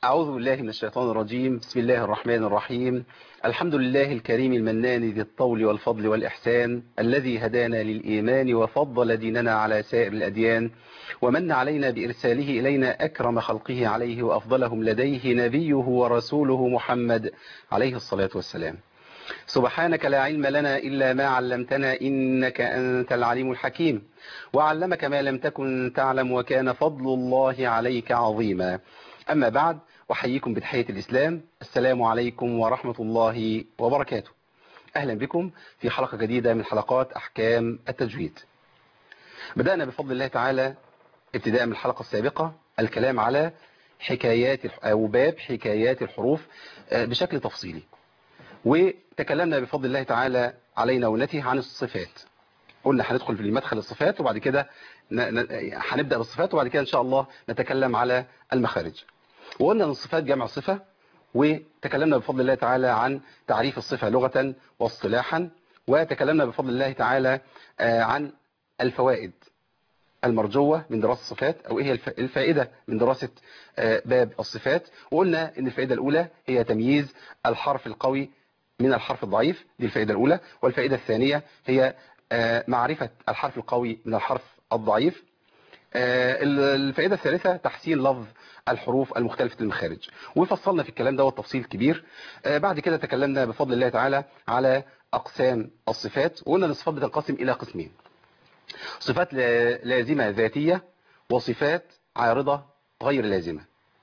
أعوذ بالله من الشيطان الرجيم بسم الله الرحمن الرحيم الحمد لله الكريم المنان ذي الطول والفضل والإحسان الذي هدانا للإيمان وفضل ديننا على سائر الأديان ومن علينا بإرساله إلينا أكرم خلقه عليه وأفضلهم لديه نبيه ورسوله محمد عليه الصلاة والسلام سبحانك لا علم لنا إلا ما علمتنا إنك أنت العليم الحكيم وعلمك ما لم تكن تعلم وكان فضل الله عليك عظيما أما بعد أحييكم بتحية الإسلام السلام عليكم ورحمة الله وبركاته أهلا بكم في حلقة جديدة من حلقات أحكام التجويد بدأنا بفضل الله تعالى ابتداء من الحلقة السابقة الكلام على حكايات أو باب حكايات الحروف بشكل تفصيلي وتكلمنا بفضل الله تعالى علينا ونته عن الصفات قلنا هندخل في المدخل الصفات وبعد كده هنبدأ بالصفات وبعد كده إن شاء الله نتكلم على المخارج وقلنا أن الصفات جمع صفة وتكلمنا بفضل الله تعالى عن تعريف الصفة لغة واصطلاحا وتكلمنا بفضل الله تعالى عن الفوائد المرجوة من دراسة الصفات أو إيه هي الفائدة من دراسة باب الصفات وقلنا أن الفائدة الأولى هي تمييز الحرف القوي من الحرف الضعيف دي الفائدة الأولى والفائدة الثانية هي معرفة الحرف القوي من الحرف الضعيف الفائدة الثالثة تحسين لفظ الحروف المختلفة المخارج وفصلنا في الكلام ده والتفصيل كبير بعد كده تكلمنا بفضل الله تعالى على أقسام الصفات وقلنا أن الصفات بتنقسم إلى قسمين صفات لازمة ذاتية وصفات عارضة غير لازمة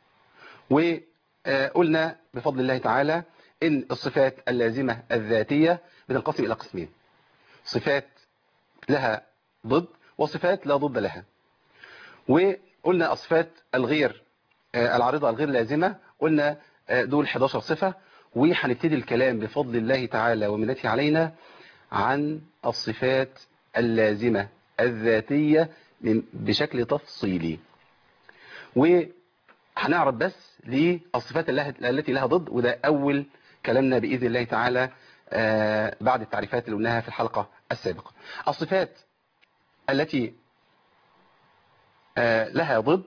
وقلنا بفضل الله تعالى إن الصفات اللازمة الذاتية بتنقسم إلى قسمين صفات لها ضد وصفات لا ضد لها وقلنا الصفات الغير العارضة الغير لازمة قلنا دول 11 صفة وهنبتدي الكلام بفضل الله تعالى ومنته علينا عن الصفات اللازمة الذاتية بشكل تفصيلي وهنعرض بس للصفات التي لها ضد وده أول كلامنا بإذن الله تعالى بعد التعريفات اللي قلناها في الحلقة السابقة الصفات التي لها ضد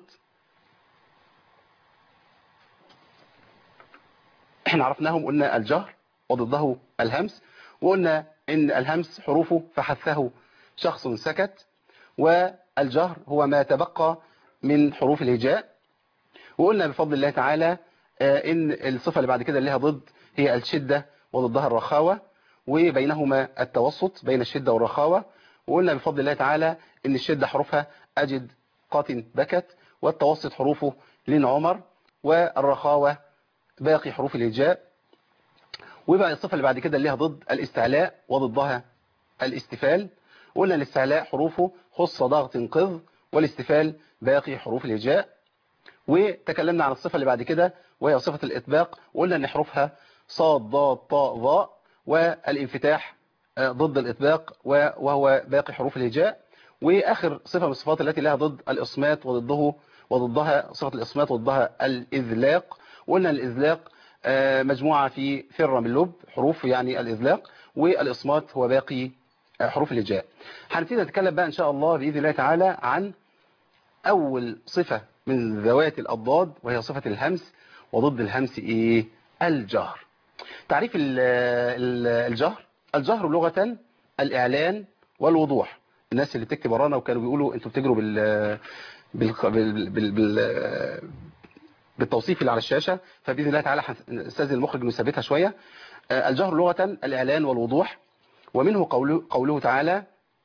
احنا عرفناهم قلنا الجهر وضده الهمس وقلنا ان الهمس حروفه فحثه شخص سكت والجهر هو ما تبقى من حروف الهجاء وقلنا بفضل الله تعالى ان الصفة اللي بعد كده اللي لها ضد هي الشدة وضدها الرخاوة وبينهما التوسط بين الشدة والرخاوة وقلنا بفضل الله تعالى ان الشدة حروفها أجد قاتن بكت والتوسط حروفه لين عمر والرخاوة باقي حروف الهجاء وبقى الصفة اللي بعد كده اللي لها ضد الاستعلاء وضدها الاستفال قلنا الاستعلاء حروفه خص ضغط قذ والاستفال باقي حروف الهجاء وتكلمنا عن الصفة اللي بعد كده وهي صفة الإطباق وقلنا ان حروفها صاد ضاد طاء ظاء والانفتاح ضد الإطباق وهو باقي حروف الهجاء وآخر صفة من الصفات التي لها ضد الإصمات وضده وضدها صفة الإصمات وضدها الإذلاق وقلنا الإذلاق مجموعة في فر من لب حروف يعني الإذلاق والإصمات هو باقي حروف الهجاء هنبتدي نتكلم بقى إن شاء الله بإذن الله تعالى عن أول صفة من ذوات الأضداد وهي صفة الهمس وضد الهمس إيه الجهر تعريف الجهر الجهر لغة الإعلان والوضوح الناس اللي بتكتب ورانا وكانوا بيقولوا انتوا بتجروا بال بال بال, بال... بالتوصيف اللي على الشاشة فبإذن الله تعالى هنستاذن المخرج انه يثبتها شوية الجهر لغة الإعلان والوضوح ومنه قوله, قوله تعالى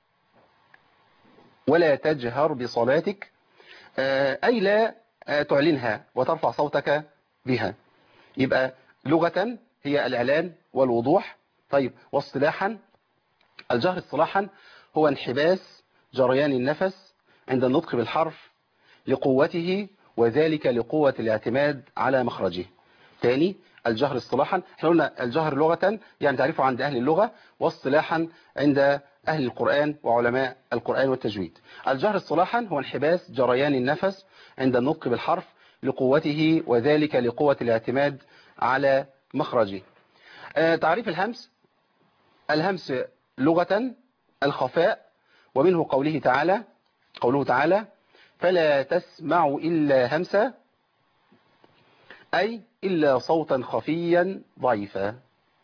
ولا تجهر بصلاتك أي لا تعلنها وترفع صوتك بها يبقى لغة هي الإعلان والوضوح طيب واصطلاحا الجهر اصطلاحا هو انحباس جريان النفس عند النطق بالحرف لقوته وذلك لقوة الاعتماد على مخرجه تاني الجهر اصطلاحا احنا قلنا الجهر لغة يعني تعرفه عند أهل اللغة واصطلاحا عند أهل القرآن وعلماء القرآن والتجويد الجهر اصطلاحا هو انحباس جريان النفس عند النطق بالحرف لقوته وذلك لقوة الاعتماد على مخرجه آه تعريف الهمس الهمس لغة الخفاء ومنه قوله تعالى قوله تعالى فلا تسمع إلا همسا أي إلا صوتا خفيا ضعيفا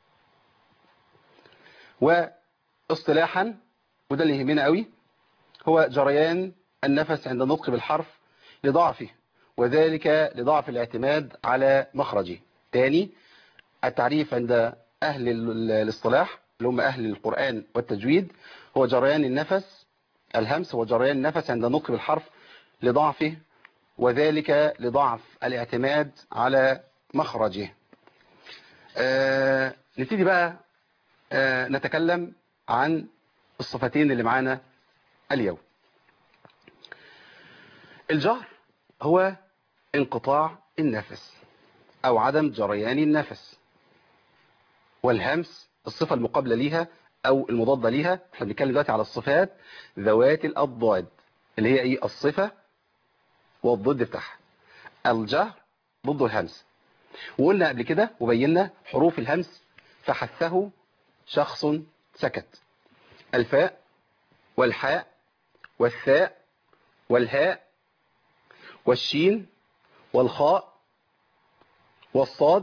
واصطلاحا وده اللي يهمنا قوي هو جريان النفس عند النطق بالحرف لضعفه وذلك لضعف الاعتماد على مخرجه تاني التعريف عند أهل الاصطلاح اللي هم أهل القرآن والتجويد هو جريان النفس الهمس هو جريان النفس عند النطق بالحرف لضعفه وذلك لضعف الاعتماد على مخرجه آه نبتدي بقى آه نتكلم عن الصفتين اللي معانا اليوم الجهر هو انقطاع النفس او عدم جريان النفس والهمس الصفة المقابلة ليها او المضادة ليها احنا بنتكلم دلوقتي على الصفات ذوات الاضداد اللي هي ايه الصفة والضد بتاعها الجهر ضد الهمس وقلنا قبل كده وبينا حروف الهمس فحثه شخص سكت الفاء والحاء والثاء والهاء والشين والخاء والصاد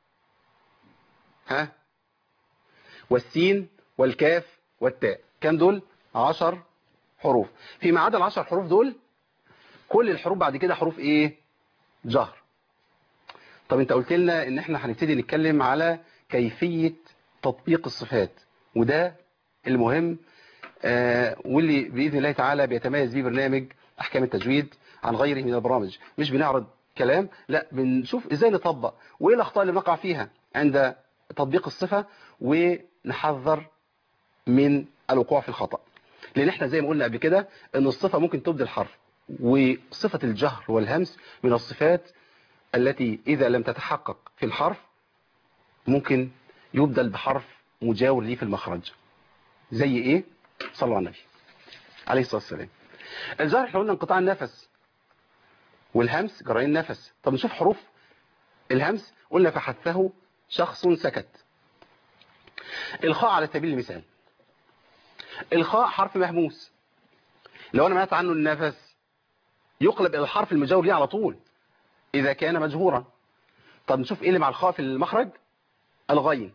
ها والسين والكاف والتاء كم دول عشر حروف فيما عدا العشر حروف دول كل الحروف بعد كده حروف ايه جهر طب انت قلت لنا ان احنا هنبتدي نتكلم على كيفية تطبيق الصفات وده المهم آه واللي بإذن الله تعالى بيتميز بيه برنامج أحكام التجويد عن غيره من البرامج مش بنعرض كلام لا بنشوف ازاي نطبق وايه الاخطاء اللي بنقع فيها عند تطبيق الصفة ونحذر من الوقوع في الخطأ لان احنا زي ما قلنا قبل كده ان الصفة ممكن تبدل حرف وصفة الجهر والهمس من الصفات التي إذا لم تتحقق في الحرف ممكن يبدل بحرف مجاور ليه في المخرج زي ايه صلوا على النبي عليه الصلاة والسلام الجهر احنا قلنا انقطاع النفس والهمس جرين النفس طب نشوف حروف الهمس قلنا فحثه شخص سكت الخاء على سبيل المثال الخاء حرف مهموس لو انا منعت عنه النفس يقلب الى الحرف المجاور ليه على طول اذا كان مجهورا طب نشوف ايه اللي مع الخاء في المخرج الغين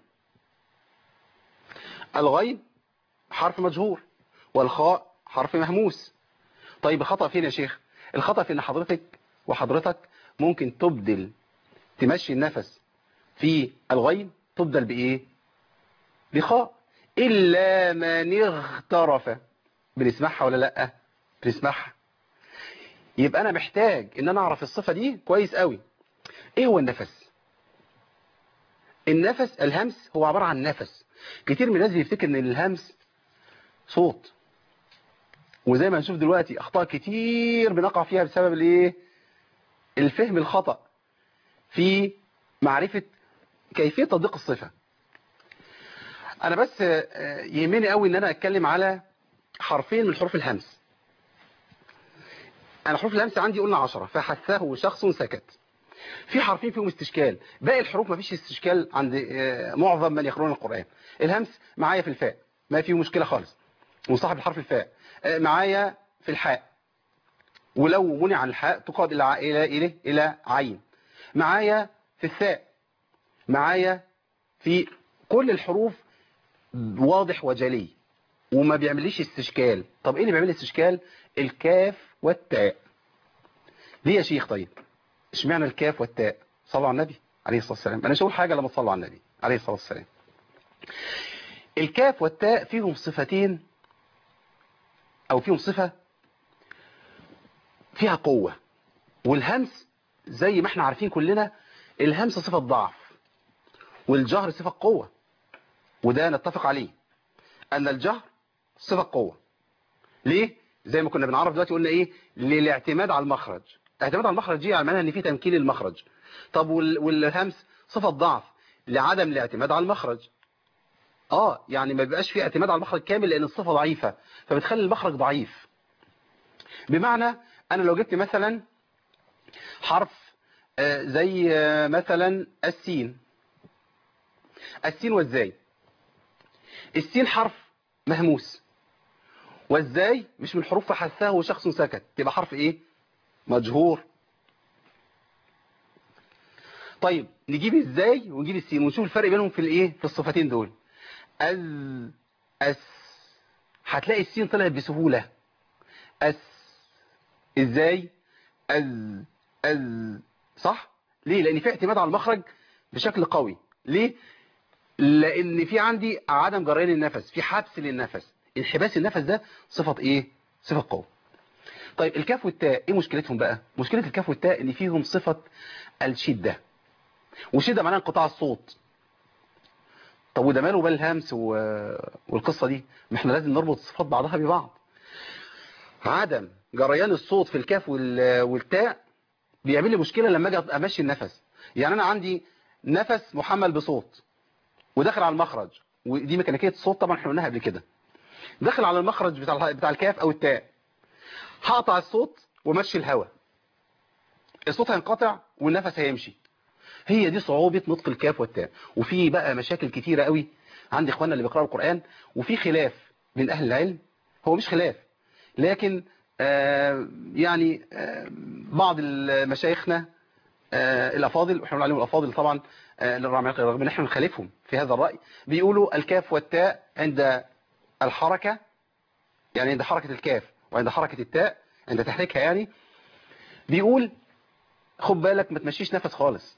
الغين حرف مجهور والخاء حرف مهموس طيب الخطأ فين يا شيخ الخطأ في ان حضرتك وحضرتك ممكن تبدل تمشي النفس في الغين تبدل بايه بخاء الا من اغترف بنسمعها ولا لا بنسمعها يبقى انا محتاج ان انا اعرف الصفة دي كويس قوي ايه هو النفس النفس الهمس هو عبارة عن نفس كتير من الناس بيفتكر ان الهمس صوت وزي ما هنشوف دلوقتي اخطاء كتير بنقع فيها بسبب الايه الفهم الخطأ في معرفة كيفية تطبيق الصفة انا بس يهمني قوي ان انا اتكلم على حرفين من حروف الهمس انا حروف الهمس عندي قلنا عشرة فحثه شخص سكت في حرفين فيهم استشكال باقي الحروف ما فيش استشكال عند معظم من يقرؤون القرآن الهمس معايا في الفاء ما فيه مشكلة خالص وصاحب الحرف الفاء معايا في الحاء ولو منع عن الحاء تقاد إلى إلى إلى إلى عين معايا في الثاء معايا في كل الحروف واضح وجلي وما بيعمليش استشكال طب ايه اللي بيعمل استشكال الكاف والتاء ليه يا شيخ طيب اشمعنى الكاف والتاء صلوا على النبي عليه الصلاة والسلام انا مش هقول حاجة لما تصلوا على النبي عليه الصلاة والسلام الكاف والتاء فيهم صفتين او فيهم صفة فيها قوة والهمس زي ما احنا عارفين كلنا الهمس صفة ضعف والجهر صفة قوة وده نتفق عليه ان الجهر صفة قوة ليه زي ما كنا بنعرف دلوقتي قلنا ايه للاعتماد على المخرج الاعتماد على المخرج دي يعني معناها ان في تمكين المخرج طب والهمس صفة ضعف لعدم الاعتماد على المخرج اه يعني ما بيبقاش في اعتماد على المخرج كامل لان الصفة ضعيفة فبتخلي المخرج ضعيف بمعنى انا لو جبت مثلا حرف آه زي آه مثلا السين السين والزاي السين حرف مهموس والزاي مش من حروف فحثاه شخص سكت تبقى حرف ايه مجهور طيب نجيب ازاي ونجيب السين ونشوف الفرق بينهم في الايه في الصفتين دول از اس هتلاقي السين طلعت بسهولة اس ازاي از از صح ليه لان في اعتماد على المخرج بشكل قوي ليه لان في عندي عدم جريان النفس في حبس للنفس انحباس النفس ده صفة ايه صفة قوة طيب الكاف والتاء ايه مشكلتهم بقى مشكلة الكاف والتاء ان فيهم صفة الشدة والشدة معناها انقطاع الصوت طب وده ماله بال الهمس و... والقصة دي ما احنا لازم نربط الصفات بعضها ببعض عدم جريان الصوت في الكاف وال... والتاء بيعمل لي مشكلة لما اجي امشي النفس يعني انا عندي نفس محمل بصوت وداخل على المخرج ودي ميكانيكيه الصوت طبعا احنا قلناها قبل كده داخل على المخرج بتاع بتاع الكاف او التاء هقطع الصوت ومشي الهواء الصوت هينقطع والنفس هيمشي هي دي صعوبة نطق الكاف والتاء وفي بقى مشاكل كتيرة قوي عند اخواننا اللي بيقرأوا القرآن وفي خلاف بين اهل العلم هو مش خلاف لكن آه يعني آه بعض مشايخنا آه الافاضل واحنا عليهم الافاضل طبعا رغم ان احنا نخالفهم في هذا الرأي بيقولوا الكاف والتاء عند الحركة يعني عند حركة الكاف وعند حركة التاء عند تحريكها يعني بيقول خد بالك ما تمشيش نفس خالص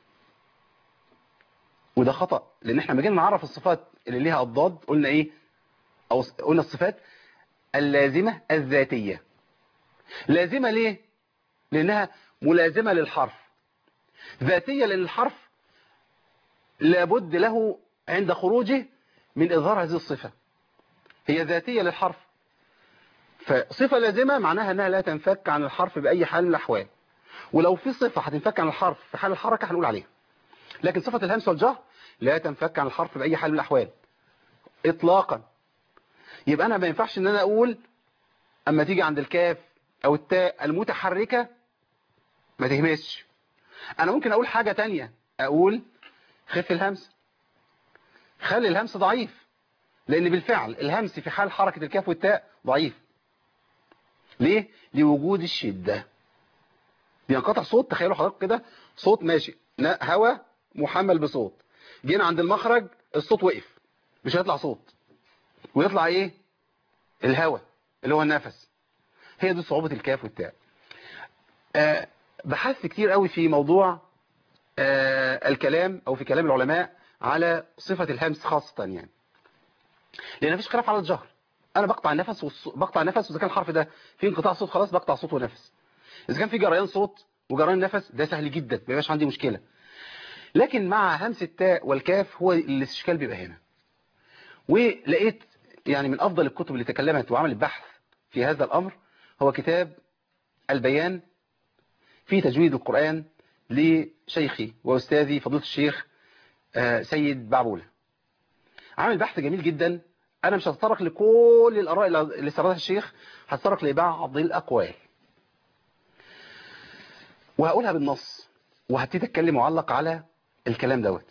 وده خطأ لان احنا لما جينا نعرف الصفات اللي ليها الضاد قلنا ايه او قلنا الصفات اللازمة الذاتية لازمة ليه لانها ملازمة للحرف ذاتية لان الحرف لابد له عند خروجه من إظهار هذه الصفة هي ذاتية للحرف فصفة لازمة معناها أنها لا تنفك عن الحرف بأي حال من الأحوال ولو في صفة هتنفك عن الحرف في حال الحركة هنقول عليها لكن صفة الهمس والجهر لا تنفك عن الحرف بأي حال من الأحوال إطلاقا يبقى أنا ما ينفعش أن أنا أقول أما تيجي عند الكاف أو التاء المتحركة ما تهمسش أنا ممكن أقول حاجة تانية أقول خف الهمس خلي الهمس ضعيف لأن بالفعل الهمس في حال حركة الكاف والتاء ضعيف ليه؟ لوجود الشدة بينقطع صوت تخيلوا حضرتك كده صوت ماشي هوا محمل بصوت جينا عند المخرج الصوت وقف مش هيطلع صوت ويطلع ايه الهوا اللي هو النفس هي دي صعوبة الكاف والتاء أه بحثت كتير قوي في موضوع أه الكلام او في كلام العلماء على صفة الهمس خاصة يعني لان مفيش خلاف على الجهر انا بقطع النفس والص... بقطع النفس واذا كان الحرف ده فيه انقطاع صوت خلاص بقطع صوت ونفس اذا كان في جريان صوت وجريان نفس ده سهل جدا ما بيبقاش عندي مشكلة لكن مع همس التاء والكاف هو الاشكال بيبقى هنا ولقيت يعني من افضل الكتب اللي تكلمت وعملت بحث في هذا الامر هو كتاب البيان في تجويد القرآن لشيخي واستاذي فضيله الشيخ سيد بعبولة عامل بحث جميل جدا انا مش هتطرق لكل الاراء اللي سردها الشيخ هتطرق لبعض الاقوال وهقولها بالنص وهبتدي اتكلم معلق على الكلام دوت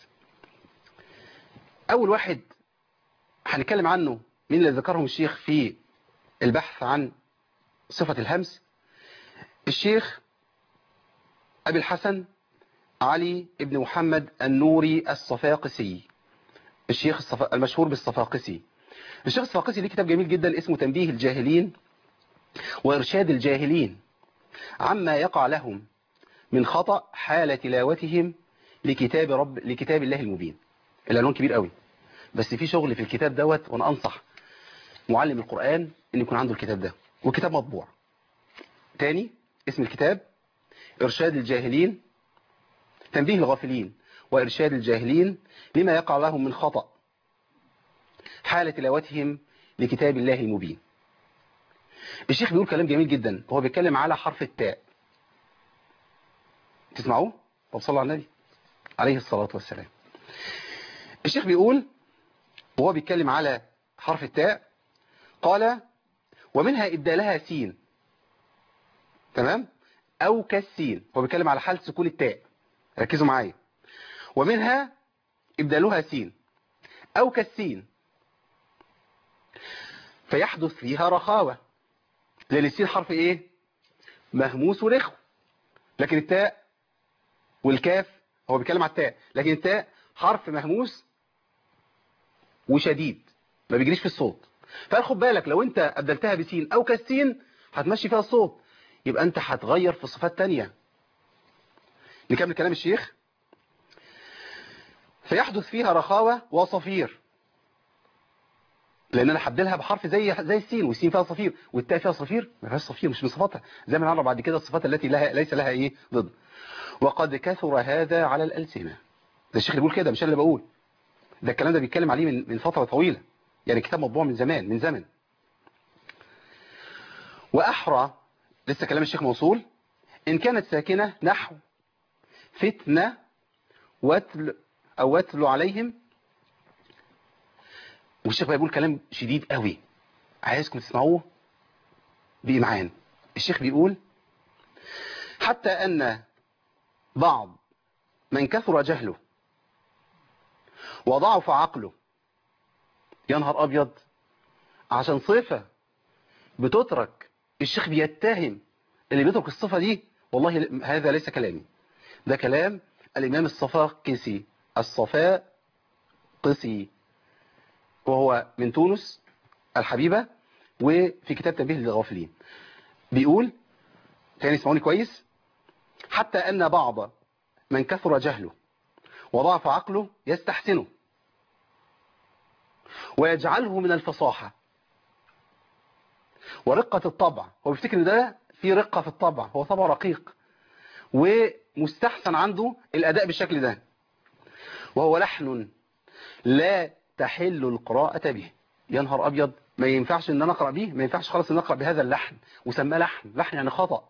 اول واحد هنتكلم عنه مين اللي ذكرهم الشيخ في البحث عن صفة الهمس الشيخ ابي الحسن علي ابن محمد النوري الصفاقسي الشيخ الصف... المشهور بالصفاقسي الشيخ الصفاقسي ليه كتاب جميل جدا اسمه تنبيه الجاهلين وإرشاد الجاهلين عما يقع لهم من خطأ حال تلاوتهم لكتاب رب لكتاب الله المبين العنوان كبير قوي بس في شغل في الكتاب دوت وانا انصح معلم القرآن ان يكون عنده الكتاب ده وكتاب مطبوع تاني اسم الكتاب إرشاد الجاهلين تنبيه الغافلين وإرشاد الجاهلين لما يقع لهم من خطأ حال تلاوتهم لكتاب الله المبين الشيخ بيقول كلام جميل جدا وهو بيتكلم على حرف التاء تسمعوه؟ طب صلوا على النبي عليه الصلاة والسلام الشيخ بيقول وهو بيتكلم على حرف التاء قال ومنها إبدالها سين تمام أو كالسين هو بيتكلم على حالة سكون التاء ركزوا معايا ومنها إبدالها سين أو كالسين فيحدث فيها رخاوة لأن السين حرف إيه مهموس ورخو لكن التاء والكاف هو بيتكلم على التاء لكن التاء حرف مهموس وشديد ما بيجريش في الصوت فقال خد بالك لو انت ابدلتها بسين او كالسين هتمشي فيها الصوت يبقى انت هتغير في صفات تانية نكمل كلام الشيخ فيحدث فيها رخاوة وصفير لان انا هبدلها بحرف زي زي السين والسين فيها صفير والتاء فيها صفير ما فيهاش صفير مش من صفاتها زي ما نعرف بعد كده الصفات التي لها ليس لها ايه ضد وقد كثر هذا على الالسنه ده الشيخ اللي بيقول كده مش انا اللي بقول ده الكلام ده بيتكلم عليه من من فتره طويله يعني كتاب مطبوع من زمان من زمن واحرى لسه كلام الشيخ موصول ان كانت ساكنه نحو فتنه واتل او واتل عليهم والشيخ بقى يقول كلام شديد قوي عايزكم تسمعوه بإمعان الشيخ بيقول حتى أن بعض من كثر جهله وضعف عقله يا نهار أبيض عشان صفة بتترك الشيخ بيتهم اللي بيترك الصفة دي والله هذا ليس كلامي ده كلام الإمام الصفاقسي الصفاء قسي وهو من تونس الحبيبة وفي كتاب تنبيه للغافلين بيقول تاني اسمعوني كويس حتى أن بعض من كثر جهله وضعف عقله يستحسنه ويجعله من الفصاحة ورقة الطبع هو بيفتكر ان ده في رقة في الطبع هو طبع رقيق ومستحسن عنده الأداء بالشكل ده وهو لحن لا تحل القراءة به يا نهار أبيض ما ينفعش ان انا اقرا به ما ينفعش خالص ان اقرا بهذا اللحن وسماه لحن لحن يعني خطأ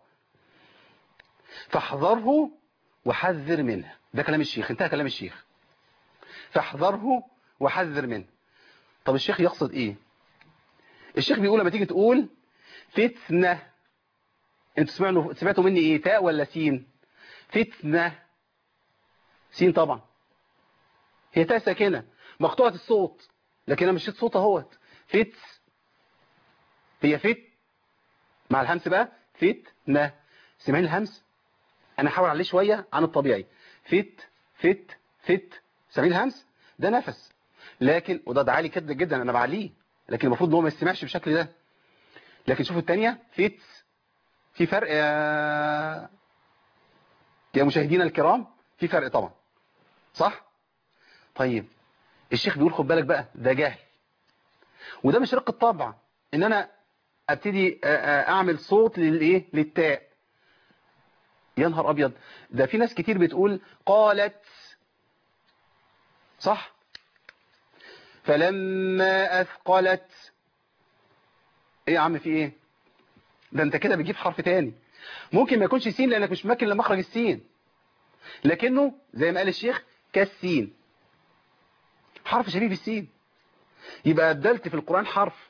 فاحذره وحذر منه ده كلام الشيخ انتهى كلام الشيخ فاحذره وحذر منه طب الشيخ يقصد ايه الشيخ بيقول لما تيجي تقول فتنة انتوا سمعتوا سمعتوا مني ايه تاء ولا سين فتنة سين طبعا هي تاء ساكنة مقطوعة الصوت لكن انا مشيت صوت اهوت فت هي فت مع الهمس بقى فتنة سمعين الهمس انا هحاول عليه شوية عن الطبيعي فت فت فت سمعين الهمس ده نفس لكن وده ده عالي كده جدا انا بعليه لكن المفروض ان هو ما يستمعش بالشكل ده لكن شوفوا الثانيه فت في فرق يا يا مشاهدينا الكرام في فرق طبعا صح طيب الشيخ بيقول خد بالك بقى ده جهل وده مش رق الطبع ان انا ابتدي اعمل صوت للايه للتاء يا نهار ابيض ده في ناس كتير بتقول قالت صح فلما اثقلت ايه يا عم في ايه ده انت كده بتجيب حرف تاني ممكن ما يكونش سين لانك مش ماكن لمخرج السين لكنه زي ما قال الشيخ كالسين حرف شبيه بالسين يبقى أبدلت في القرآن حرف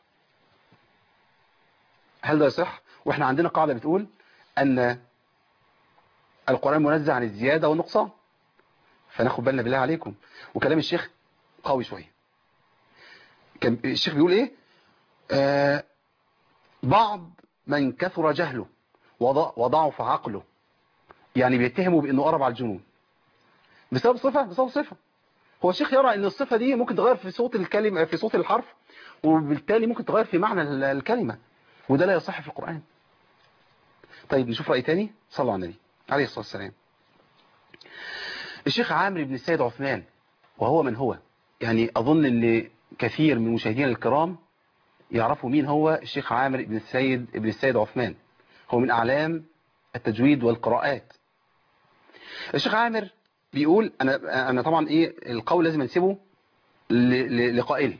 هل ده يصح واحنا عندنا قاعدة بتقول أن القرآن منزه عن الزيادة والنقصان فناخد بالنا بالله عليكم وكلام الشيخ قوي شوية كان الشيخ بيقول ايه آه بعض من كثر جهله وضعف عقله يعني بيتهموا بانه قرب على الجنون بسبب صفة بسبب صفة هو الشيخ يرى ان الصفة دي ممكن تغير في صوت الكلمة في صوت الحرف وبالتالي ممكن تغير في معنى الكلمة وده لا يصح في القرآن طيب نشوف رأي تاني صلوا على النبي عليه الصلاة والسلام الشيخ عامر بن السيد عثمان وهو من هو يعني أظن ان كثير من مشاهدينا الكرام يعرفوا مين هو الشيخ عامر بن السيد ابن السيد عثمان هو من أعلام التجويد والقراءات الشيخ عامر بيقول أنا, أنا طبعا إيه القول لازم نسيبه لقائله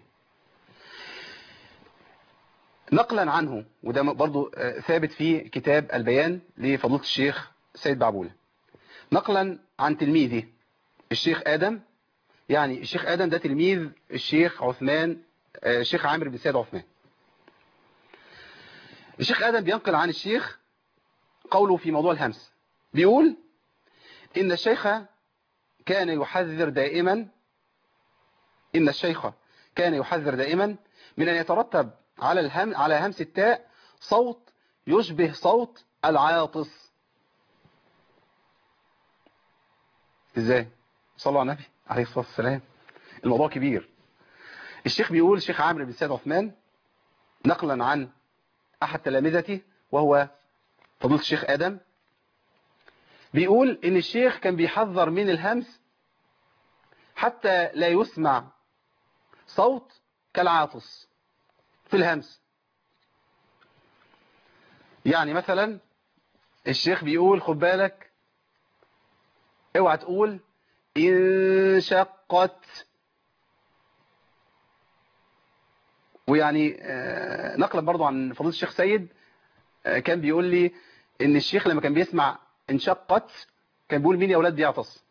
نقلا عنه وده برضو ثابت في كتاب البيان لفضيله الشيخ سيد بعبولة نقلا عن تلميذه الشيخ آدم يعني الشيخ آدم ده تلميذ الشيخ عثمان الشيخ عامر بن سيد عثمان الشيخ آدم بينقل عن الشيخ قوله في موضوع الهمس بيقول إن الشيخ كان يحذر دائما إن الشيخ كان يحذر دائما من أن يترتب على الهم على همس التاء صوت يشبه صوت العاطس ازاي صلوا على النبي عليه الصلاة والسلام الموضوع كبير الشيخ بيقول الشيخ عامر بن سيد عثمان نقلا عن احد تلامذته وهو فضيله الشيخ ادم بيقول ان الشيخ كان بيحذر من الهمس حتى لا يسمع صوت كالعاطس في الهمس يعني مثلا الشيخ بيقول خد بالك اوعى تقول انشقت ويعني آه، نقلا برضو عن فضيله الشيخ سيد آه، كان بيقول لي ان الشيخ لما كان بيسمع انشقت كان بيقول مين يا اولاد بيعطس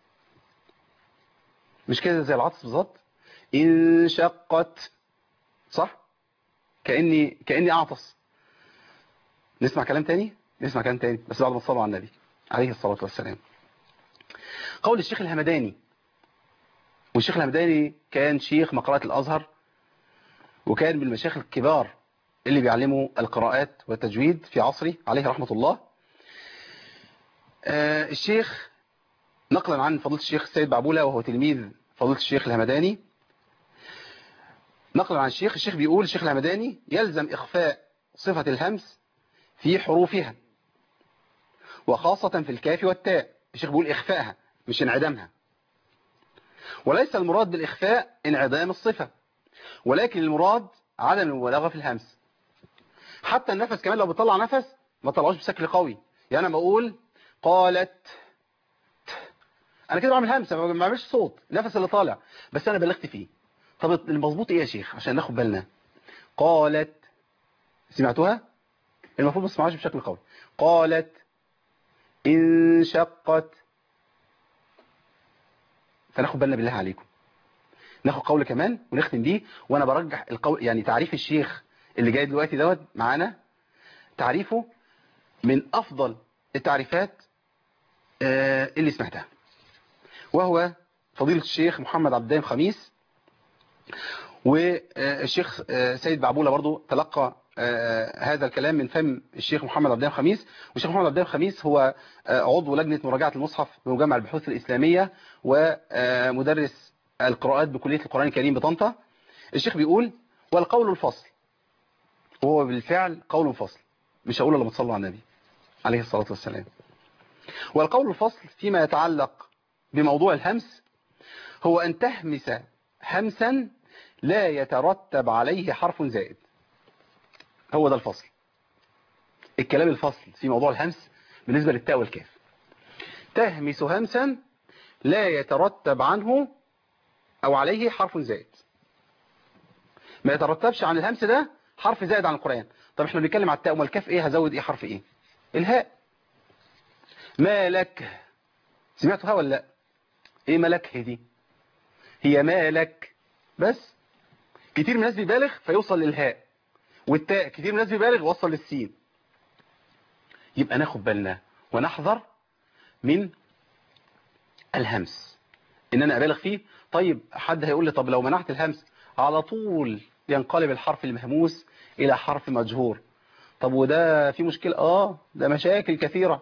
مش كده زي العطس بالظبط انشقت صح كاني كاني اعطس نسمع كلام تاني نسمع كلام تاني بس بعد ما تصلوا على النبي عليه الصلاه والسلام قول الشيخ الهمداني والشيخ الهمداني كان شيخ مقرات الازهر وكان من المشايخ الكبار اللي بيعلموا القراءات والتجويد في عصره عليه رحمة الله آه، الشيخ نقلا عن فضيلة الشيخ السيد بعبولة وهو تلميذ فضيلة الشيخ الهمداني نقلا عن الشيخ الشيخ بيقول الشيخ الهمداني يلزم إخفاء صفة الهمس في حروفها وخاصة في الكاف والتاء الشيخ بيقول إخفائها مش انعدامها وليس المراد بالإخفاء انعدام الصفة ولكن المراد عدم المبالغه في الهمس حتى النفس كمان لو بتطلع نفس ما تطلعوش بشكل قوي يعني انا بقول قالت انا كده بعمل همسه ما بعملش صوت النفس اللي طالع بس انا بلغت فيه طب المظبوط ايه يا شيخ عشان ناخد بالنا قالت سمعتوها المفروض ما تسمعوهاش بشكل قوي قالت انشقت فناخد بالنا بالله عليكم ناخد قول كمان ونختم بيه وانا برجح القول يعني تعريف الشيخ اللي جاي دلوقتي دوت معانا تعريفه من افضل التعريفات آه، اللي سمعتها وهو فضيلة الشيخ محمد عبد الدايم خميس والشيخ آه، سيد بعبولة برضو تلقى آه، هذا الكلام من فم الشيخ محمد عبد الدايم خميس والشيخ محمد عبد الدايم خميس هو آه، عضو لجنة مراجعة المصحف بمجمع البحوث الإسلامية ومدرس القراءات بكلية القرآن الكريم بطنطا الشيخ بيقول والقول الفصل وهو بالفعل قول فصل مش هقول لما تصلوا على النبي عليه الصلاة والسلام والقول الفصل فيما يتعلق بموضوع الهمس هو أن تهمس همسا لا يترتب عليه حرف زائد هو ده الفصل الكلام الفصل في موضوع الهمس بالنسبة للتاء والكاف تهمس همسا لا يترتب عنه أو عليه حرف زائد ما يترتبش عن الهمس ده حرف زائد عن القرآن طب احنا بنتكلم على التاء والكاف ايه هزود ايه حرف ايه الهاء مالك سمعتها ولا لا ايه ملك دي هي مالك بس كتير من الناس بيبالغ فيوصل للهاء والتاء كتير من الناس بيبالغ وصل للسين يبقى ناخد بالنا ونحذر من الهمس ان انا ابالغ فيه طيب حد هيقول لي طب لو منعت الهمس على طول ينقلب الحرف المهموس الى حرف مجهور طب وده في مشكلة اه ده مشاكل كثيرة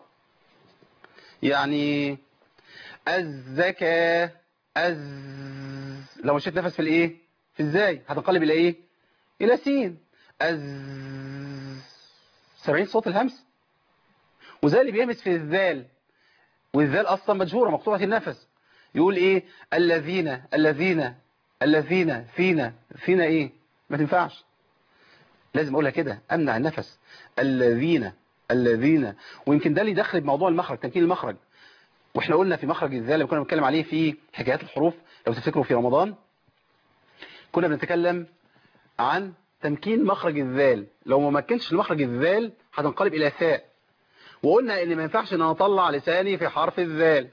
يعني الزكاة أز لو مشيت نفس في الايه في ازاي هتنقلب الى ايه الى سين أز سامعين صوت الهمس وزي اللي بيهمس في الذال والذال اصلا مجهورة مقطوعة النفس يقول ايه الذين الذين الذين فينا فينا ايه ما تنفعش لازم اقولها كده امنع النفس الذين الذين ويمكن ده اللي يدخل بموضوع المخرج تمكين المخرج واحنا قلنا في مخرج الذال اللي كنا بنتكلم عليه في حكايات الحروف لو تفتكروا في رمضان كنا بنتكلم عن تمكين مخرج الذال لو ما مكنتش المخرج الذال هتنقلب الى ثاء وقلنا ان ما ينفعش ان انا اطلع لساني في حرف الذال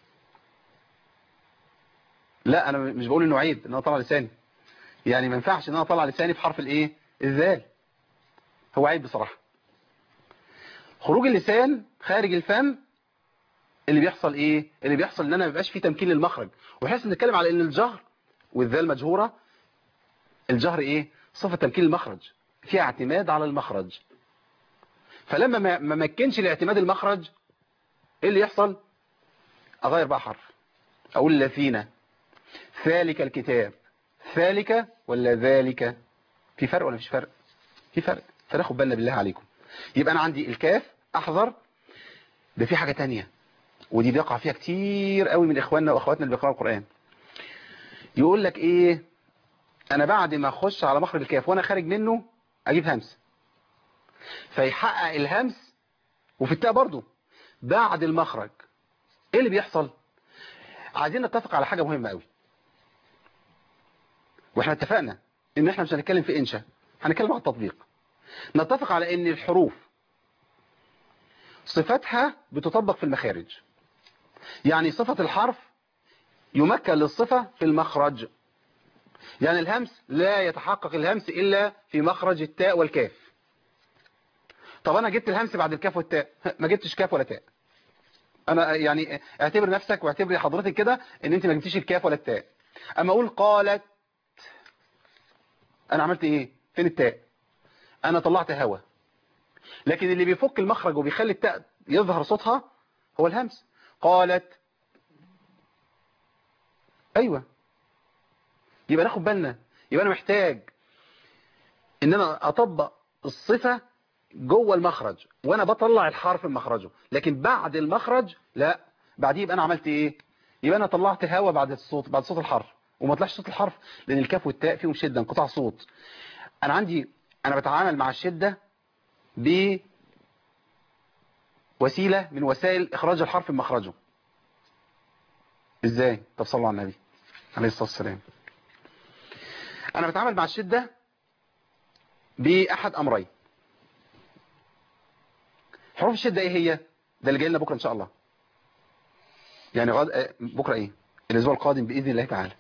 لا انا مش بقول انه عيب ان انا اطلع لساني يعني ما ينفعش ان انا اطلع لساني في حرف الايه الذال هو عيب بصراحة خروج اللسان خارج الفم اللي بيحصل ايه اللي بيحصل ان انا ما بيبقاش فيه تمكين للمخرج وحيث نتكلم على ان الجهر والذال مجهورة الجهر ايه صفة تمكين المخرج فيها اعتماد على المخرج فلما ما مكنش لاعتماد المخرج ايه اللي يحصل اغير بقى حرف اقول الذين ذلك الكتاب ذلك ولا ذلك في فرق ولا مفيش فرق في فرق فناخد بالنا بالله عليكم يبقى انا عندي الكاف احذر ده في حاجة تانية ودي بيقع فيها كتير قوي من اخواننا واخواتنا اللي بيقرأوا القرآن يقول لك ايه انا بعد ما اخش على مخرج الكاف وانا خارج منه اجيب همس فيحقق الهمس وفي التاء برضو بعد المخرج ايه اللي بيحصل عايزين نتفق على حاجة مهمة قوي واحنا اتفقنا ان احنا مش هنتكلم في انشاء هنتكلم على التطبيق نتفق على ان الحروف صفتها بتطبق في المخارج يعني صفة الحرف يمكن للصفة في المخرج يعني الهمس لا يتحقق الهمس إلا في مخرج التاء والكاف طب أنا جبت الهمس بعد الكاف والتاء ما جبتش كاف ولا تاء أنا يعني اعتبر نفسك واعتبري حضرتك كده ان انت ما جبتيش الكاف ولا التاء اما اقول قالت انا عملت ايه فين التاء انا طلعت هوا لكن اللي بيفك المخرج وبيخلي التاء يظهر صوتها هو الهمس قالت ايوه يبقى ناخد بالنا يبقى انا محتاج ان انا اطبق الصفة جوه المخرج وانا بطلع الحرف من مخرجه لكن بعد المخرج لا بعديه يبقى انا عملت ايه يبقى انا طلعت هوا بعد الصوت بعد صوت الحرف وما طلعش صوت الحرف لان الكاف والتاء فيهم شدة انقطاع صوت انا عندي انا بتعامل مع الشدة بوسيلة من وسائل اخراج الحرف من مخرجه ازاي طب صلوا على النبي عليه الصلاة والسلام انا بتعامل مع الشدة باحد امرين حروف الشدة ايه هي ده اللي جاي لنا بكرة ان شاء الله يعني غد... بكرة ايه الاسبوع القادم باذن الله تعالى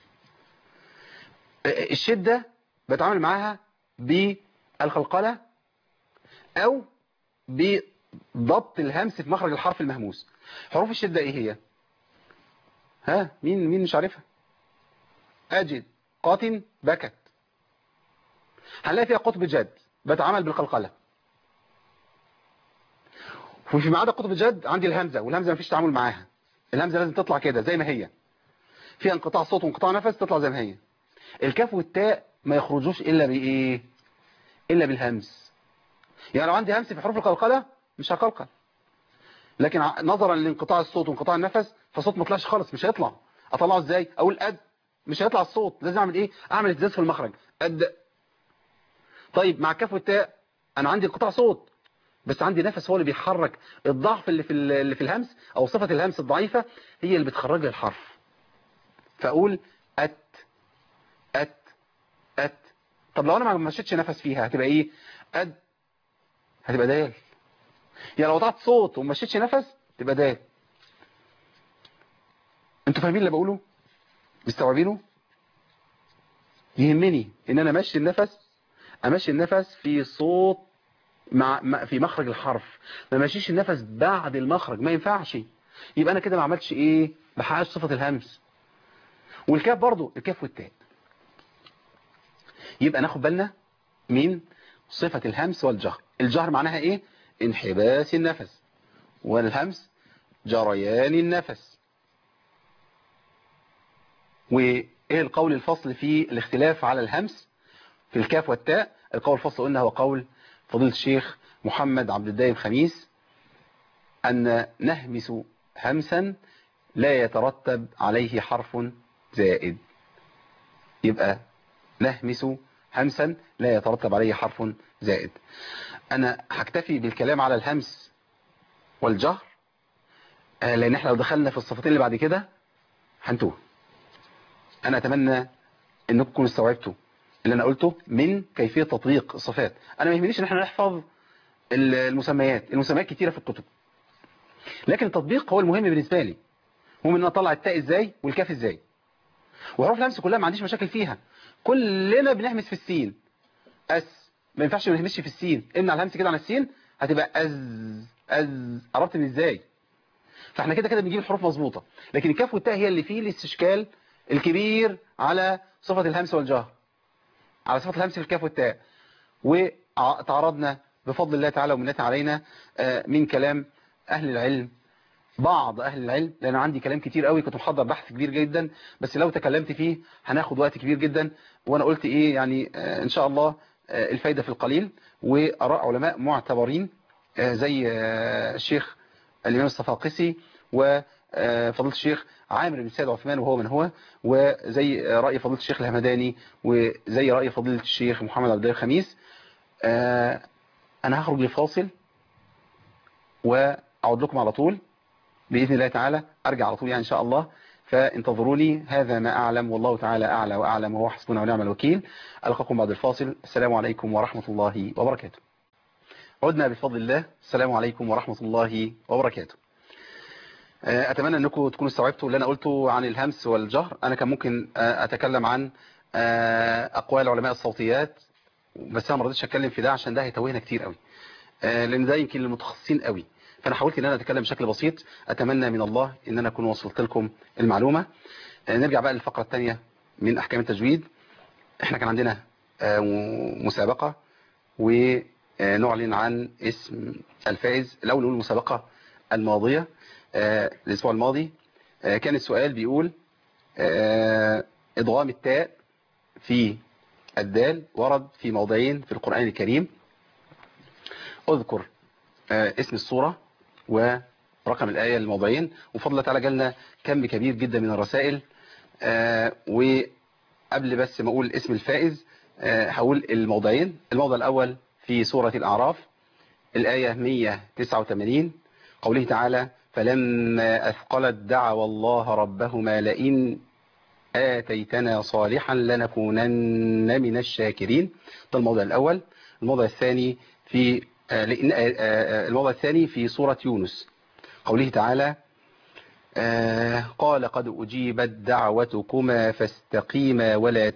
الشدة بتعامل معاها بالقلقلة او بضبط الهمس في مخرج الحرف المهموس حروف الشدة ايه هي ها مين مين مش عارفها اجد قاتن بكت هنلاقي فيها قطب جد بتعامل بالقلقلة وفي ما عدا قطب جد عندي الهمزة والهمزة مفيش تعامل معاها الهمزة لازم تطلع كده زي ما هي فيها انقطاع صوت وانقطاع نفس تطلع زي ما هي الكاف والتاء ما يخرجوش الا بايه الا بالهمس يعني لو عندي همس في حروف القلقلة مش هقلقل لكن نظرا لانقطاع الصوت وانقطاع النفس فصوت ما طلعش خالص مش هيطلع اطلعه ازاي اقول قد مش هيطلع الصوت لازم اعمل ايه اعمل اهتزاز في المخرج قد طيب مع الكاف والتاء انا عندي انقطاع صوت بس عندي نفس هو اللي بيحرك الضعف اللي في اللي في الهمس او صفة الهمس الضعيفة هي اللي بتخرج لي الحرف فاقول ات ات ات طب لو انا ما مشيتش نفس فيها هتبقى ايه اد هتبقى دال يعني لو وضعت صوت وما مشيتش نفس تبقى دال انتوا فاهمين اللي بقوله مستوعبينه يهمني ان انا امشي النفس امشي النفس في صوت مع في مخرج الحرف ما ماشيش النفس بعد المخرج ما ينفعش يبقى انا كده ما عملتش ايه بحققش صفة الهمس والكاف برضو الكاف والتاء يبقى ناخد بالنا من صفة الهمس والجهر الجهر معناها ايه انحباس النفس والهمس جريان النفس وايه القول الفصل في الاختلاف على الهمس في الكاف والتاء القول الفصل قلنا هو قول فضيلة الشيخ محمد عبد الدايم خميس أن نهمس همسا لا يترتب عليه حرف زائد يبقى نهمس همسا لا يترتب عليه حرف زائد أنا هكتفي بالكلام على الهمس والجهر لأن احنا لو دخلنا في الصفتين اللي بعد كده هنتوه أنا أتمنى أنكم تكونوا استوعبتوا اللي أنا قلته من كيفية تطبيق الصفات أنا ما يهمنيش أن احنا نحفظ المسميات المسميات كتيرة في الكتب لكن التطبيق هو المهم بالنسبة لي هو من أن أطلع التاء إزاي والكاف إزاي وحروف الهمس كلها ما عنديش مشاكل فيها كلنا بنهمس في السين أس ما ينفعش ما نهمسش في السين امنع الهمس كده عن السين هتبقى أز أز قربت من إزاي فاحنا كده كده بنجيب الحروف مظبوطة لكن الكاف والتاء هي اللي فيه الاستشكال الكبير على صفة الهمس والجهر على صفة الهمس في الكاف والتاء وتعرضنا بفضل الله تعالى ومنته علينا من كلام أهل العلم بعض أهل العلم لأن عندي كلام كتير قوي كنت محضر بحث كبير جدا بس لو تكلمت فيه هناخد وقت كبير جدا وأنا قلت إيه يعني آه، إن شاء الله آه، الفايدة في القليل وأراء علماء معتبرين آه، زي آه، الشيخ الإمام الصفاقسي وفضيلة الشيخ عامر بن سيد عثمان وهو من هو وزي آه، رأي فضيلة الشيخ الهمداني وزي رأي فضيلة الشيخ محمد عبد الله الخميس آه، أنا هخرج لفاصل وأعود لكم على طول بإذن الله تعالى أرجع على طول يعني إن شاء الله فانتظروني هذا ما أعلم والله تعالى أعلى وأعلم وهو حسبنا ونعم الوكيل ألقاكم بعد الفاصل السلام عليكم ورحمة الله وبركاته عدنا بفضل الله السلام عليكم ورحمة الله وبركاته آه، أتمنى أنكم تكونوا استوعبتوا اللي أنا قلته عن الهمس والجهر أنا كان ممكن آه، أتكلم عن آه، أقوال علماء الصوتيات بس أنا ما رضيتش أتكلم في ده عشان ده هيتوهنا كتير قوي آه، لأن ده يمكن للمتخصصين قوي فأنا حاولت أن أنا أتكلم بشكل بسيط أتمنى من الله أن أنا أكون وصلت لكم المعلومة آه، نرجع بقى للفقرة الثانية من أحكام التجويد احنا كان عندنا آه، مسابقة ونعلن عن اسم الفائز الأول نقول المسابقة الماضية آه، الأسبوع الماضي آه، كان السؤال بيقول آه، إضغام التاء في الدال ورد في موضعين في القرآن الكريم اذكر آه، اسم السورة ورقم الآية الموضعين وفضل الله تعالى جالنا كم كبير جدا من الرسائل آه، وقبل بس ما أقول اسم الفائز آه، هقول الموضعين الموضع الأول في سورة الأعراف الآية 189 قوله تعالى فلما أثقلت دعوا الله ربهما لئن آتيتنا صالحا لنكونن من الشاكرين ده الموضع الأول الموضع الثاني في آه، لئن- آه، آه، الموضع الثاني في سورة يونس قوله تعالى آه، قال قد أجيبت دعوتكما فاستقيما ولا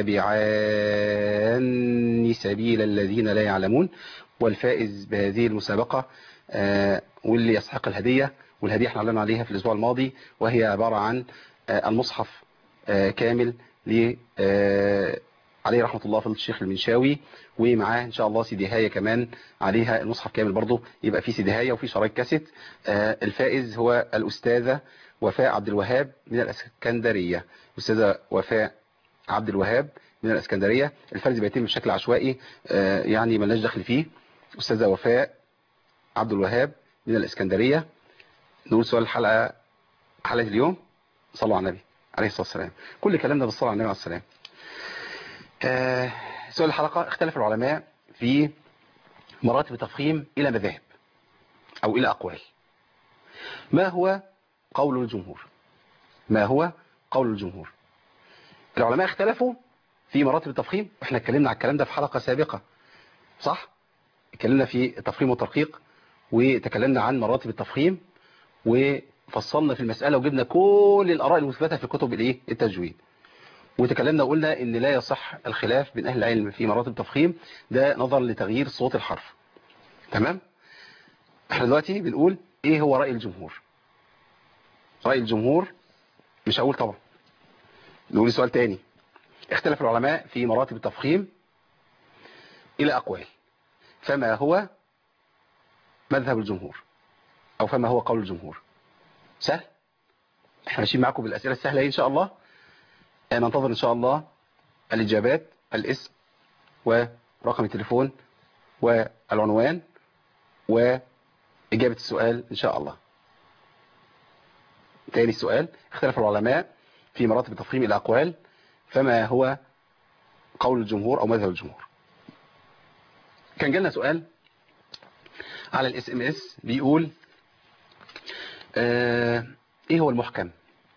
تتبعان سبيل الذين لا يعلمون والفائز بهذه المسابقة آه، واللي يستحق الهدية والهدية احنا علمنا عليها في الأسبوع الماضي وهي عبارة عن آه، المصحف آه، كامل ل آه، عليه رحمة الله فضل الشيخ المنشاوي ومعاه ان شاء الله سيديهاية كمان عليها المصحف كامل برضه يبقى في سيديهاية وفي شرايط كاسيت آه، الفائز هو الأستاذة وفاء عبد الوهاب من الاسكندرية أستاذة وفاء عبد الوهاب من الاسكندرية الفرز بيتم بشكل عشوائي آه، يعني ملناش دخل فيه أستاذة وفاء عبد الوهاب من الاسكندرية نقول سؤال الحلقة حلقة اليوم صلوا على النبي عليه الصلاة والسلام كل كلامنا بالصلاة على النبي عليه السلام آه، سؤال الحلقة اختلف العلماء في مراتب التفخيم إلى مذاهب أو إلى أقوال ما هو قول الجمهور ما هو قول الجمهور العلماء اختلفوا في مراتب التفخيم احنا اتكلمنا على الكلام ده في حلقة سابقة صح اتكلمنا في التفخيم والترقيق وتكلمنا عن مراتب التفخيم وفصلنا في المسألة وجبنا كل الآراء المثبتة في كتب الايه التجويد وتكلمنا وقلنا ان لا يصح الخلاف بين اهل العلم في مراتب التفخيم ده نظرا لتغيير صوت الحرف تمام احنا دلوقتي بنقول ايه هو رأي الجمهور رأي الجمهور مش هقول طبعا نقول سؤال تاني اختلف العلماء في مراتب التفخيم الى اقوال فما هو مذهب الجمهور او فما هو قول الجمهور سهل احنا ماشيين معاكم بالاسئله السهله ايه ان شاء الله ننتظر ان شاء الله الاجابات الاسم ورقم التليفون والعنوان واجابه السؤال ان شاء الله تاني السؤال اختلف العلماء في مراتب التفخيم الى اقوال فما هو قول الجمهور او مذهب الجمهور كان جالنا سؤال على الاس ام اس بيقول آه ايه هو المحكم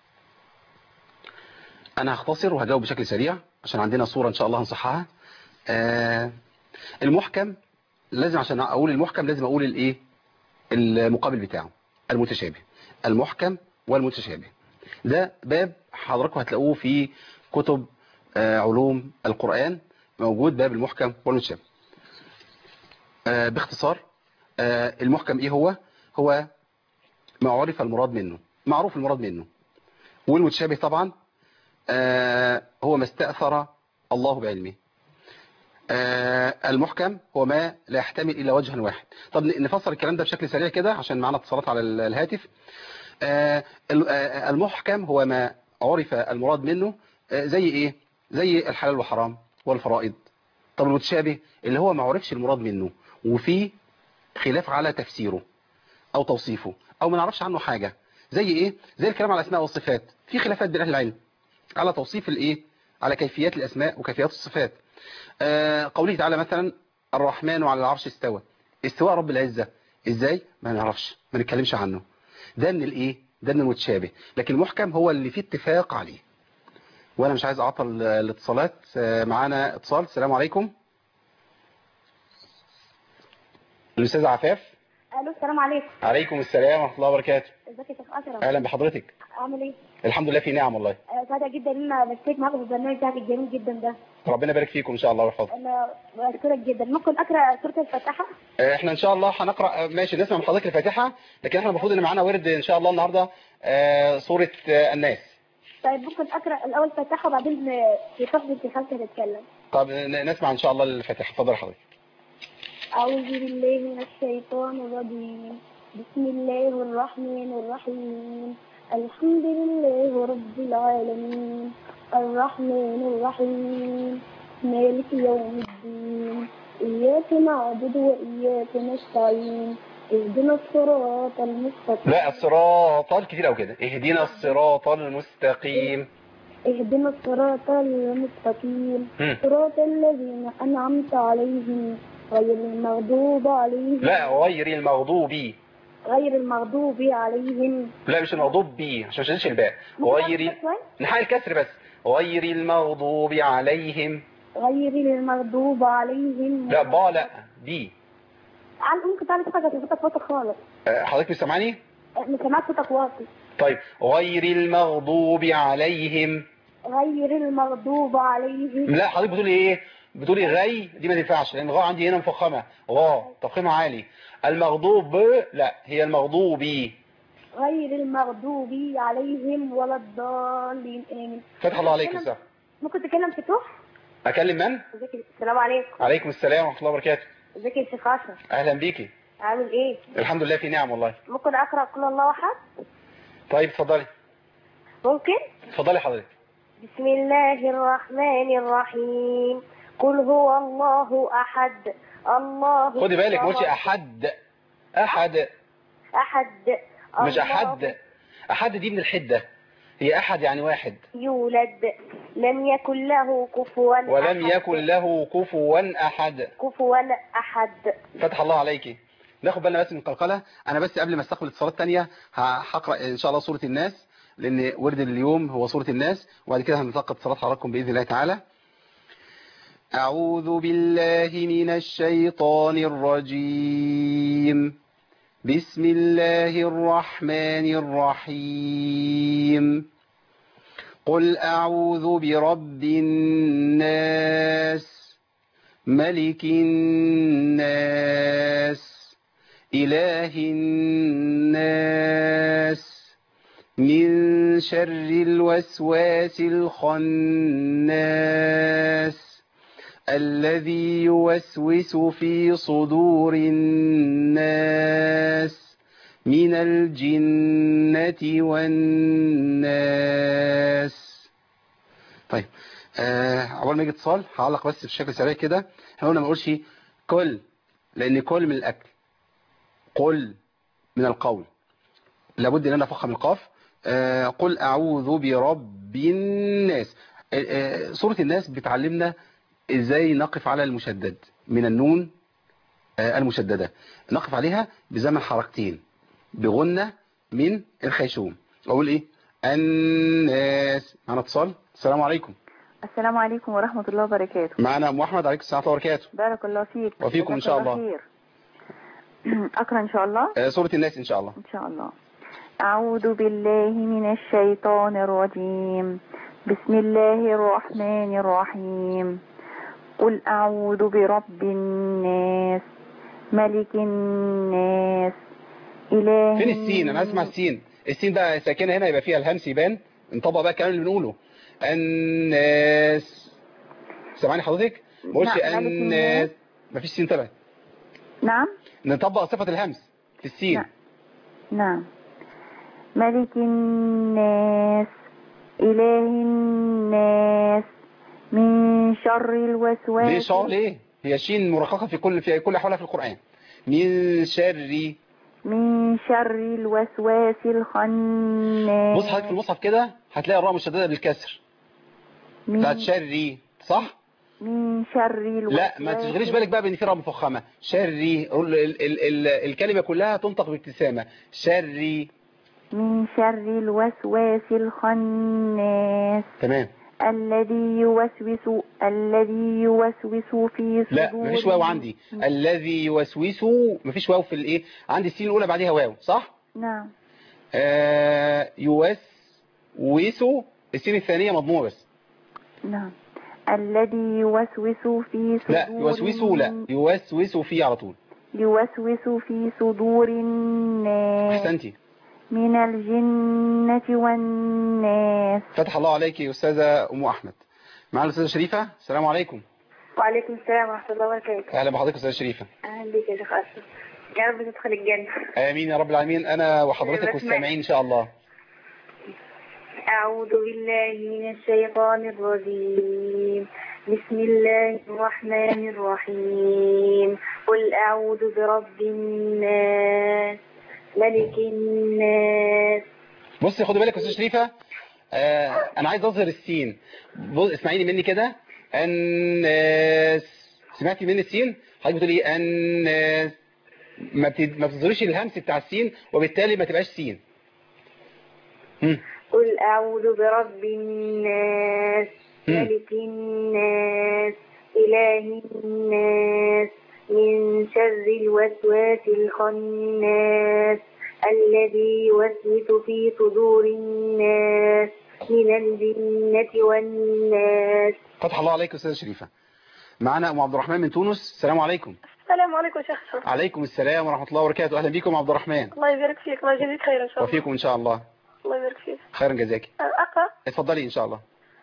انا هختصر وهجاوب بشكل سريع عشان عندنا صورة ان شاء الله هنصحها آه المحكم لازم عشان اقول المحكم لازم اقول الايه المقابل بتاعه المتشابه المحكم والمتشابه ده باب حضراتكم هتلاقوه في كتب آه علوم القرآن موجود باب المحكم والمتشابه آه باختصار آه المحكم ايه هو هو ما عرف المراد منه معروف المراد منه والمتشابه طبعا آه هو ما استأثر الله بعلمه آه، المحكم هو ما لا يحتمل إلا وجها واحد طب ن- نفسر الكلام ده بشكل سريع كده عشان معنا اتصالات على ال- الهاتف آه، ال- آه، المحكم هو ما عرف المراد منه آه، زي إيه زي الحلال والحرام والفرائض طب المتشابه اللي هو ما عرفش المراد منه وفي خلاف على تفسيره أو توصيفه أو ما نعرفش عنه حاجة زي إيه زي الكلام على الأسماء والصفات في خلافات بين أهل العلم على توصيف الإيه على كيفيات الأسماء وكيفيات الصفات آه، قوله تعالى مثلا الرحمن على العرش استوى استواء رب العزة ازاي ما نعرفش ما نتكلمش عنه ده من الايه ده من المتشابه لكن المحكم هو اللي فيه اتفاق عليه وانا مش عايز اعطل آه، الاتصالات آه، معانا اتصال السلام عليكم الاستاذ عفاف الو السلام عليكم عليكم السلام ورحمه الله وبركاته ازيك يا شيخ اشرف اهلا بحضرتك عامل ايه الحمد لله في نعم والله آه، سعيده جدا ان انا بشترك معاكم في البرنامج بتاعك الجميل جدا ده ربنا يبارك فيكم ان شاء الله ويحفظك انا بشكرك جدا ممكن اقرا سوره الفاتحه آه، احنا ان شاء الله هنقرا آه، ماشي نسمع من حضرتك الفاتحه لكن احنا المفروض ان معانا ورد ان شاء الله النهارده آه، سوره آه، الناس طيب ممكن اقرا الاول الفاتحه وبعدين آه، في فقره في خالتي هتتكلم طب ن- نسمع ان شاء الله الفاتحه اتفضل يا حضرتك اعوذ بالله من الشيطان الرجيم بسم الله الرحمن الرحيم الحمد لله رب العالمين الرحمن الرحيم مالك يوم الدين إياك نعبد وإياك نستعين اهدنا الصراط المستقيم لا الصراط كتير قوي كده اهدنا الصراط المستقيم اهدنا الصراط المستقيم هم. صراط الذين أنعمت عليهم غير المغضوب عليهم لا غير المغضوب غير المغضوب عليهم لا مش المغضوب بي عشان ما تشيلش الباء غير نحقق الكسر بس غير المغضوب عليهم غير المغضوب عليهم لا با لا بي عن ممكن تعرف حاجة صوتك واطي خالص آه، حضرتك مش سامعاني مش سامعك صوتك واطي طيب غير المغضوب عليهم غير المغضوب عليهم لا حضرتك بتقولي ايه بتقولي غي دي ما تنفعش لان غا عندي هنا مفخمه غا تفخيمها عالي المغضوب لا هي المغضوبي غير المغضوب عليهم ولا الضالين آمين فتح الله عليك السلام ممكن تتكلم فتوح اكلم من ازيك السلام عليكم عليكم السلام ورحمه الله وبركاته ازيك يا شيخ اشرف اهلا بيكي عامل ايه الحمد لله في نعم والله ممكن اقرا قل الله احد طيب اتفضلي ممكن اتفضلي حضرتك بسم الله الرحمن الرحيم قل هو الله احد الله خدي بالك ما قلتش الصمد. احد احد احد مش الله احد احد دي من الحده هي احد يعني واحد يولد لم يكن له كفوا ولم أحد. يكن له كفوا احد كفوا احد فتح الله عليكي ناخد بالنا بس من القلقله انا بس قبل ما استقبل اتصالات تانية هقرا ان شاء الله سوره الناس لان ورد اليوم هو سوره الناس وبعد كده هنتلقى اتصالات حضراتكم باذن الله تعالى اعوذ بالله من الشيطان الرجيم بسم الله الرحمن الرحيم قل اعوذ برب الناس ملك الناس إله الناس من شر الوسواس الخناس الذي يوسوس في صدور الناس من الجنة والناس طيب آه عقبال ما يجي اتصال هعلق بس بشكل سريع كده احنا قلنا ما نقولش كل لان كل من الاكل قل من القول لابد ان انا افخم القاف آه قل اعوذ برب الناس آه آه سوره الناس بتعلمنا ازاي نقف على المشدد من النون آه المشدده نقف عليها بزمن حركتين بغنه من الخيشوم اقول ايه الناس معنا اتصال السلام عليكم السلام عليكم ورحمة الله وبركاته معنا ام احمد عليكم السلام ورحمه الله وبركاته بارك الله فيك وفيكم إن جزاك شاء الله الله. خير أقرأ إن شاء الله آه سوره الناس ان شاء الله إن شاء الله أعوذ بالله من الشيطان الرجيم بسم الله الرحمن الرحيم قل أعوذ برب الناس ملك الناس إله فين السين انا اسمع السين السين بقى ساكنه هنا يبقى فيها الهمس يبان نطبق بقى الكلام اللي بنقوله الناس سامعني حضرتك ما اقولش نعم، ملك الناس مفيش سين طلعت نعم نطبق صفة الهمس في السين نعم. نعم ملك الناس إله الناس من شر الوسواس ليه شاء ليه هي شين مرققة في كل في كل أحوالها في القرآن من شر من شر الوسواس الخناس بص حضرتك في المصحف كده هتلاقي الراء مشددة بالكسر بتاعت من, شري صح من شر الوسواس لا ما تشغليش بالك بقى بان في راء مفخمة شري قول ال ال ال الكلمة كلها تنطق بابتسامة شري من شر الوسواس الخناس تمام الذي يوسوس الذي يوسوس في صدور لا مفيش واو عندي الذي يوسوس مفيش واو في الايه عندي السين الاولى بعديها واو صح نعم آه يوسوس السين الثانية مضمومة بس نعم الذي يوسوس في صدور لا يوسوس لا يوسوس فيه على طول يوسوس في صدور الناس احسنتي من الجنة والناس فتح الله عليك يا أستاذة أم أحمد معنا الأستاذة شريفة السلام عليكم وعليكم السلام ورحمة الله وبركاته أهلا بحضرتك أستاذة شريفة أهلا بك يا شيخ أشرف يا رب تدخل الجنة آمين يا رب العالمين أنا وحضرتك بسمع. والسامعين إن شاء الله أعوذ بالله من الشيطان الرجيم بسم الله الرحمن الرحيم قل أعوذ برب الناس ملك الناس بصي خدي بالك يا أستاذة شريفة آه أنا عايز أظهر السين بص- اسمعيني مني كده الناس سمعتي مني السين حضرتك بتقولي الناس ما بت- ما بتظهريش الهمس بتاع السين وبالتالي ما تبقاش سين هم. قل أعوذ برب الناس مم. ملك الناس إله الناس من شر الوسواس الخناس الذي يوسوس في صدور الناس من الجنة والناس فتح الله عليك يا أستاذة شريفة معنا أم عبد الرحمن من تونس السلام عليكم السلام عليكم شيخ شرف عليكم السلام ورحمة الله وبركاته أهلا بكم عبد الرحمن الله يبارك فيك الله يجزيك خير ان شاء الله وفيكم إن شاء الله الله يبارك فيك خيرا جزاك اقرا اتفضلي إن شاء الله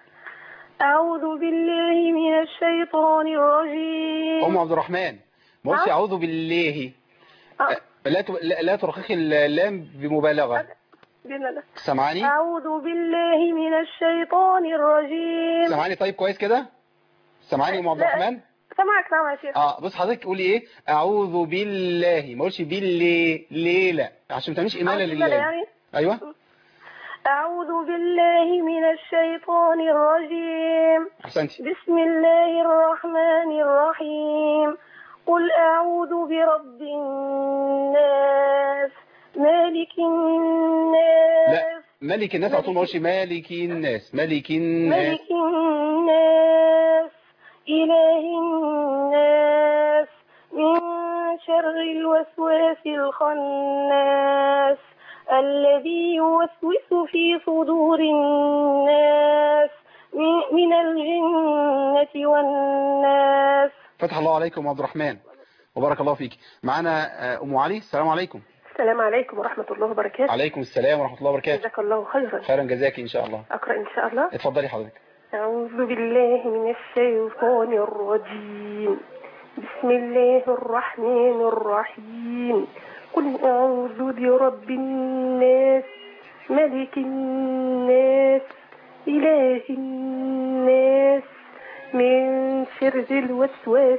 اعوذ بالله من الشيطان الرجيم أم عبد الرحمن ما قلتش نعم. أعوذ بالله آه، لا ت- لا لا ترققي اللام بمبالغة بإذن الله سامعاني اعوذ بالله من الشيطان الرجيم سامعاني طيب كويس كده سامعاني أم عبد لا. الرحمن سمعك سامع يا شيخ اه بص حضرتك تقولي ايه اعوذ بالله ما اقولش بالله ليه لا عشان ما تعملش اماله أعوذ بالله لله يعني ايوه أعوذ بالله من الشيطان الرجيم احسنتي بسم الله الرحمن الرحيم قل أعوذ برب الناس مالك الناس لا ملك الناس على طول ما اقولش مالك الناس ملك الناس ملك الناس إله الناس من شر الوسواس الخناس الذي يوسوس في صدور الناس من- من الجنة والناس فتح الله عليكم عبد الرحمن وبارك الله فيك معانا آه، ام علي السلام عليكم السلام عليكم ورحمة الله وبركاته عليكم السلام ورحمه الله وبركاته جزاك الله خيرا خيرا جزاك ان شاء الله أقرأ إن شاء الله اتفضلي حضرتك أعوذ بالله من الشيطان الرجيم بسم الله الرحمن الرحيم قل أعوذ برب الناس ملك الناس إله الناس من شر الوسواس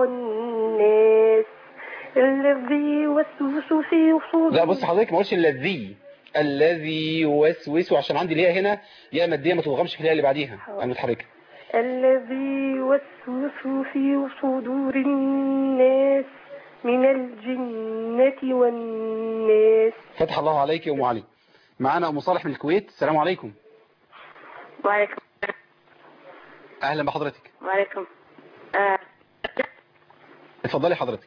الخناس الذي يوسوس في صدور لا بص حضرتك ما اقولش الذي الذي يوسوس عشان عندي الياء هنا ياء ماديه ما تضغمش في الياء اللي بعديها انا متحركه الذي يوسوس في صدور الناس من الجنة والناس فتح الله عليك يا ام علي معانا ام صالح من الكويت السلام عليكم وعليكم اهلا بحضرتك وعليكم آه، اتفضلي حضرتك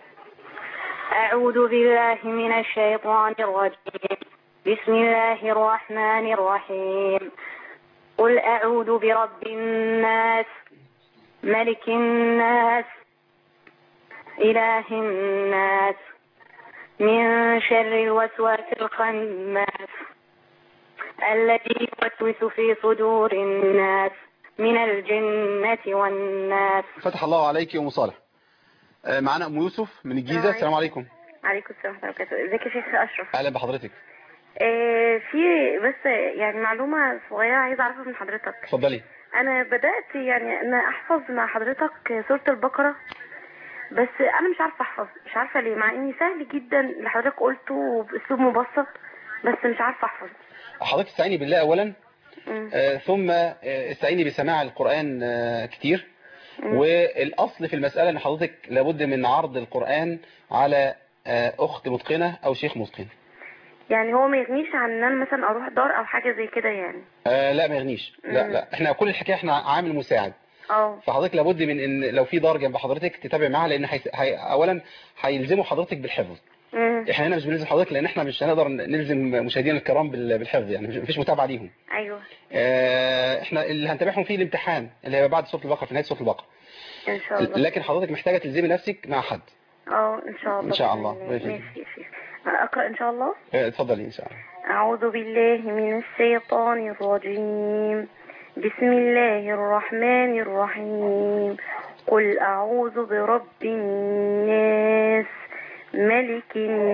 أعوذ بالله من الشيطان الرجيم بسم الله الرحمن الرحيم قل أعوذ برب الناس ملك الناس إله الناس من شر الوسواس الخناس الذي يوسوس في صدور الناس من الجنة والناس فتح الله عليك يا ام صالح آه، معانا ام يوسف من الجيزه السلام السلام عليكم عليكم السلام ورحمة الله وبركاته ازيك يا شيخ أشرف اهلا بحضرتك آه في بس يعني معلومة صغيرة عايزة أعرفها من حضرتك اتفضلي أنا بدأت يعني أنا أحفظ مع حضرتك سورة البقرة بس أنا مش عارفة أحفظ مش عارفة ليه مع إني سهل جدا اللي حضرتك قلته بأسلوب مبسط بس مش عارفة أحفظ حضرتك استعيني بالله اولا مم. آه، ثم آه، استعيني بسماع القرآن آه، كتير والأصل في المسألة أن حضرتك لابد من عرض القرآن على آه، أخت متقنة أو شيخ متقن يعني هو ما يغنيش عن ان انا مثلا اروح دار او حاجه زي كده يعني آه، لا ما يغنيش لا مم. لا احنا كل الحكاية احنا عامل مساعد اه فحضرتك لابد من ان لو في دار جنب حضرتك تتابع معاها لان حي... حي... اولا هيلزموا حضرتك بالحفظ مم. احنا هنا مش بنلزم حضرتك لان احنا مش هنقدر نلزم مشاهدينا الكرام بال- بالحفظ يعني مش- مفيش متابعه ليهم ايوه آه، احنا اللي هنتابعهم فيه الامتحان اللي هيبقى بعد سوره البقره في نهايه سوره البقره ان شاء الله لكن حضرتك محتاجه تلزمي نفسك مع حد اه ان شاء الله إن شاء بإذن الله. الله. بإذن ماشي يا شيخ اقرا ان شاء الله آه، اتفضلي ان شاء الله أعوذ بالله من الشيطان الرجيم بسم الله الرحمن الرحيم قل أعوذ برب الناس ملك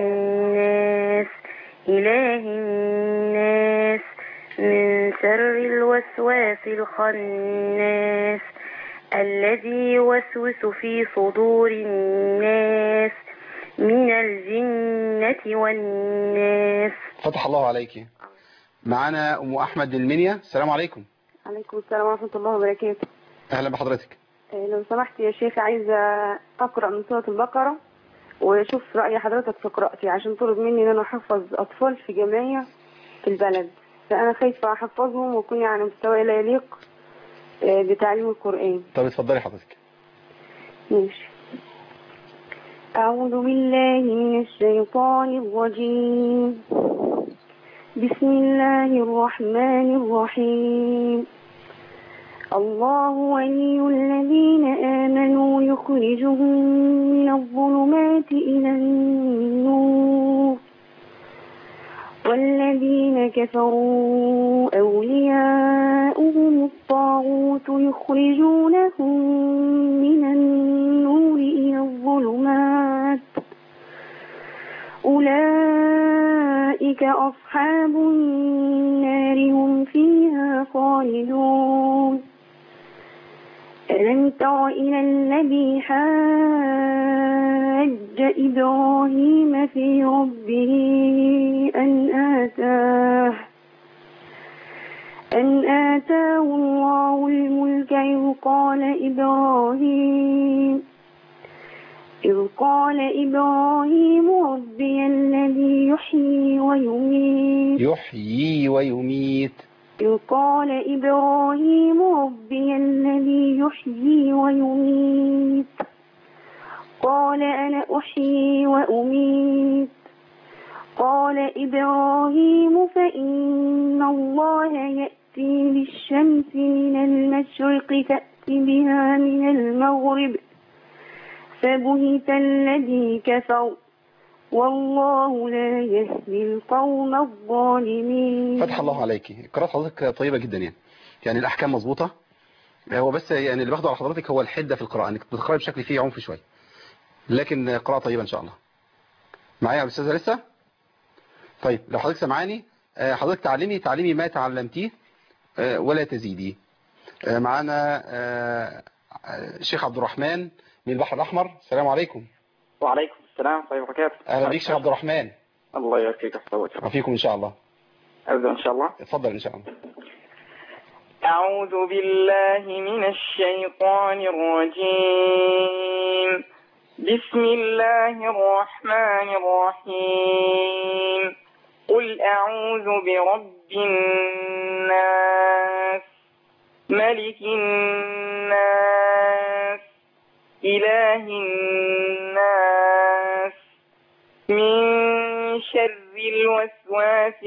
الناس إله الناس من شر الوسواس الخناس الذي يوسوس في صدور الناس من الجنة والناس فتح الله عليك معانا ام احمد المنيا السلام عليكم عليكم السلام ورحمة الله وبركاته اهلا بحضرتك آه، لو سمحت يا شيخ عايزة أقرأ من سورة البقرة وأشوف رأي حضرتك في قراءتي عشان طلب مني إن أنا أحفظ أطفال في جمعية في البلد فأنا خايفة أحفظهم وأكون على مستوى لا يليق آه، بتعليم القرآن طب اتفضلي حضرتك ماشي أعوذ بالله من الشيطان الرجيم بسم الله الرحمن الرحيم الله ولي الذين آمنوا يخرجهم من الظلمات إلى النور والذين كفروا أولياؤهم الطاغوت يخرجونهم من النور إلى الظلمات أولئك أصحاب النار هم فيها خالدون ألم تر إلى الذي حاج إبراهيم في ربه أن آتاه أن آتاه الله الملك إذ قال إبراهيم إذ قال إبراهيم ربي الذي يحيي ويميت يحيي ويميت إذ قال إبراهيم ربي الذي يحيي ويميت قال أنا أحيي وأميت قال إبراهيم فإن الله يأتي بالشمس من المشرق فأت بها من المغرب فبهت الذي كفر والله لا يهدي القوم الظالمين فتح الله عليك قراءة حضرتك طيبة جدا يعني يعني الأحكام مظبوطة هو بس يعني اللي باخده على حضرتك هو الحدة في القراءة انك بتقرأي بشكل فيه عنف شوية لكن قراءة طيبة إن شاء الله معايا يا أستاذة لسه طيب لو حضرتك سمعاني آه، حضرتك تعلمي تعلمي ما تعلمتيه آه، ولا تزيدي آه، معانا آه، آه، الشيخ عبد الرحمن من البحر الأحمر السلام عليكم وعليكم السلام ورحمة الله وبركاته أهلا بيك شيخ عبد الرحمن الله يبارك فيك ويحفظك وفيكم إن شاء الله أبدأ إن شاء الله اتفضل إن شاء الله أعوذ بالله من الشيطان الرجيم بسم الله الرحمن الرحيم قل أعوذ برب الناس ملك الناس إله الناس من شر الوسواس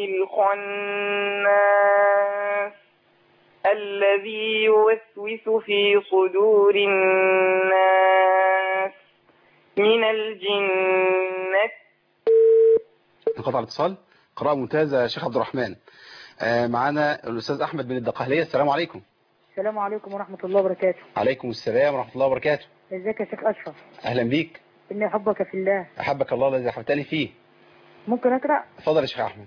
الخناس الذي يوسوس في صدور الناس من الجنة انقطع الاتصال قراءة ممتازة يا شيخ عبد الرحمن آه، معانا الأستاذ أحمد بن الدقهلية السلام عليكم السلام عليكم ورحمة الله وبركاته عليكم السلام ورحمة الله وبركاته ازيك يا شيخ أشرف أهلا بيك إني أحبك في الله أحبك الله الذي أحببتني فيه ممكن أقرأ اتفضل يا شيخ أحمد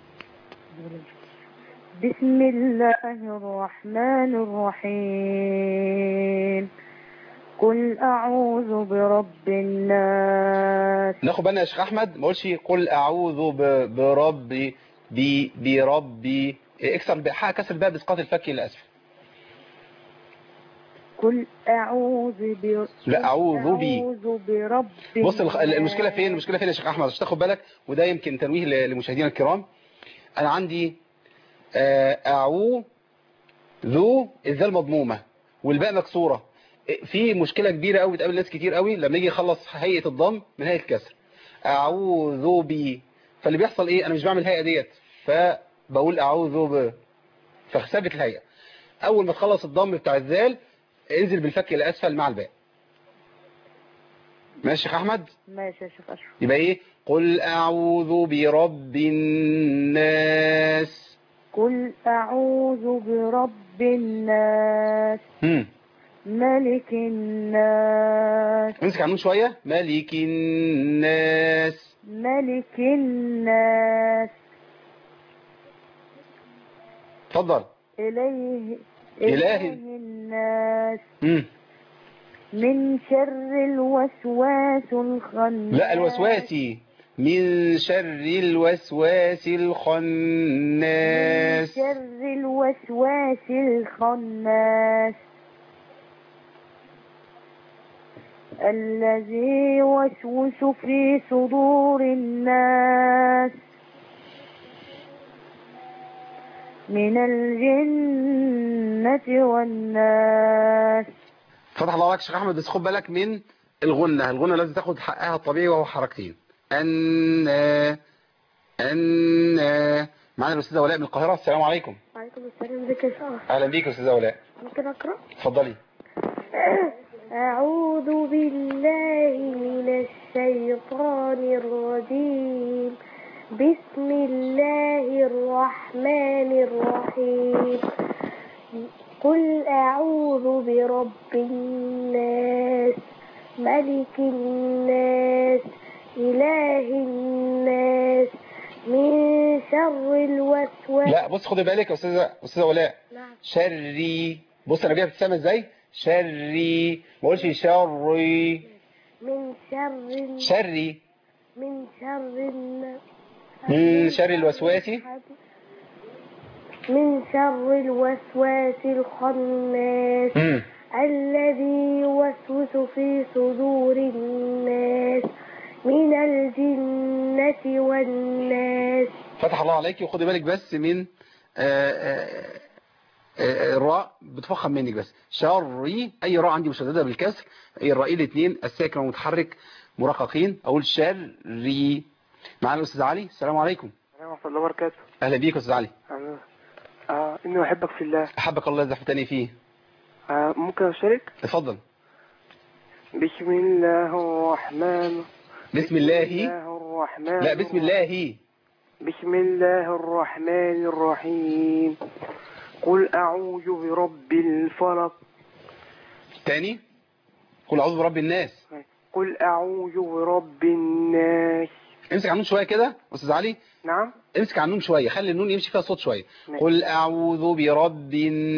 بسم الله الرحمن الرحيم قل أعوذ برب الناس ناخد بالنا يا شيخ أحمد ما اقولش قل أعوذ ب- بربي بي بربي اكسر بحاء كسر الباء بإسقاط الفك إلى أسفل قل أعوذ ب... لا، أعوذ بي. أعوذ برب بص الخ- الناس. المشكلة فين المشكلة فين يا شيخ أحمد عشان تاخد بالك وده يمكن تنويه ل- لمشاهدينا الكرام أنا عندي آه، أعو ذو الذال مضمومة والباء مكسورة في مشكلة كبيرة قوي بتقابل ناس كتير قوي لما يجي يخلص هيئة الضم من هيئة الكسر أعوذ بي فاللي بيحصل إيه أنا مش بعمل الهيئة ديت فبقول أعوذ ب فثبت الهيئة أول ما تخلص الضم بتاع الذال انزل بالفك إلى أسفل مع الباء ماشي يا شيخ أحمد ماشي يا شيخ أشرف يبقى ايه قل اعوذ برب الناس قل أعوذ برب الناس هم ملك الناس امسك عنهم شوية ملك الناس ملك الناس اتفضل إليه إله. إله الناس هم من شر الوسواس الخناس لا الوسواسي من شر الوسواس من الخناس شر الوسواس الخناس الذي يوسوس في صدور الناس من الجنة والناس فتح الله عليك يا شيخ احمد بس خد بالك من الغنة الغنة لازم تاخد حقها الطبيعي وهو حركتين ان ان معانا الاستاذه ولاء من القاهره السلام عليكم وعليكم السلام ازيك يا شرف اهلا بيك يا استاذه ولاء ممكن أقرأ اتفضلي أعوذ بالله من الشيطان الرجيم بسم الله الرحمن الرحيم قل أعوذ برب الناس ملك الناس إله الناس من شر الوسواس لا بص خدي بالك يا استاذه استاذه ولاء نعم شري بص انا بيها بتسمى ازاي شري ما اقولش شري من شر شري من شر الن- من شر الوسواس من شر الوسواس الخناس مم. الذي يوسوس في صدور الناس من الجنة والناس فتح الله عليك وخدي بالك بس من آه، آه، آه، الراء بتفخم منك بس شري اي راء عندي مشدده بالكسر اي الرائين الاثنين الساكن والمتحرك مرققين اقول شري معانا الاستاذ علي السلام عليكم السلام ورحمة الله وبركاته اهلا بيك يا استاذ علي أنا آه إني أحبك في الله احبك الله الذي احببتني فيه آه ممكن أشارك اتفضل بسم الله الرحمن بسم الله الله الرحمن لا بسم الله بسم الله الرحمن الرحيم قل أعوذ برب الفلق تاني قل اعوذ برب الناس قل أعوذ برب الناس امسك على النون شويه كده استاذ علي نعم امسك على النون شويه خلي النون يمشي فيها صوت شويه ماشي. قل اعوذ برب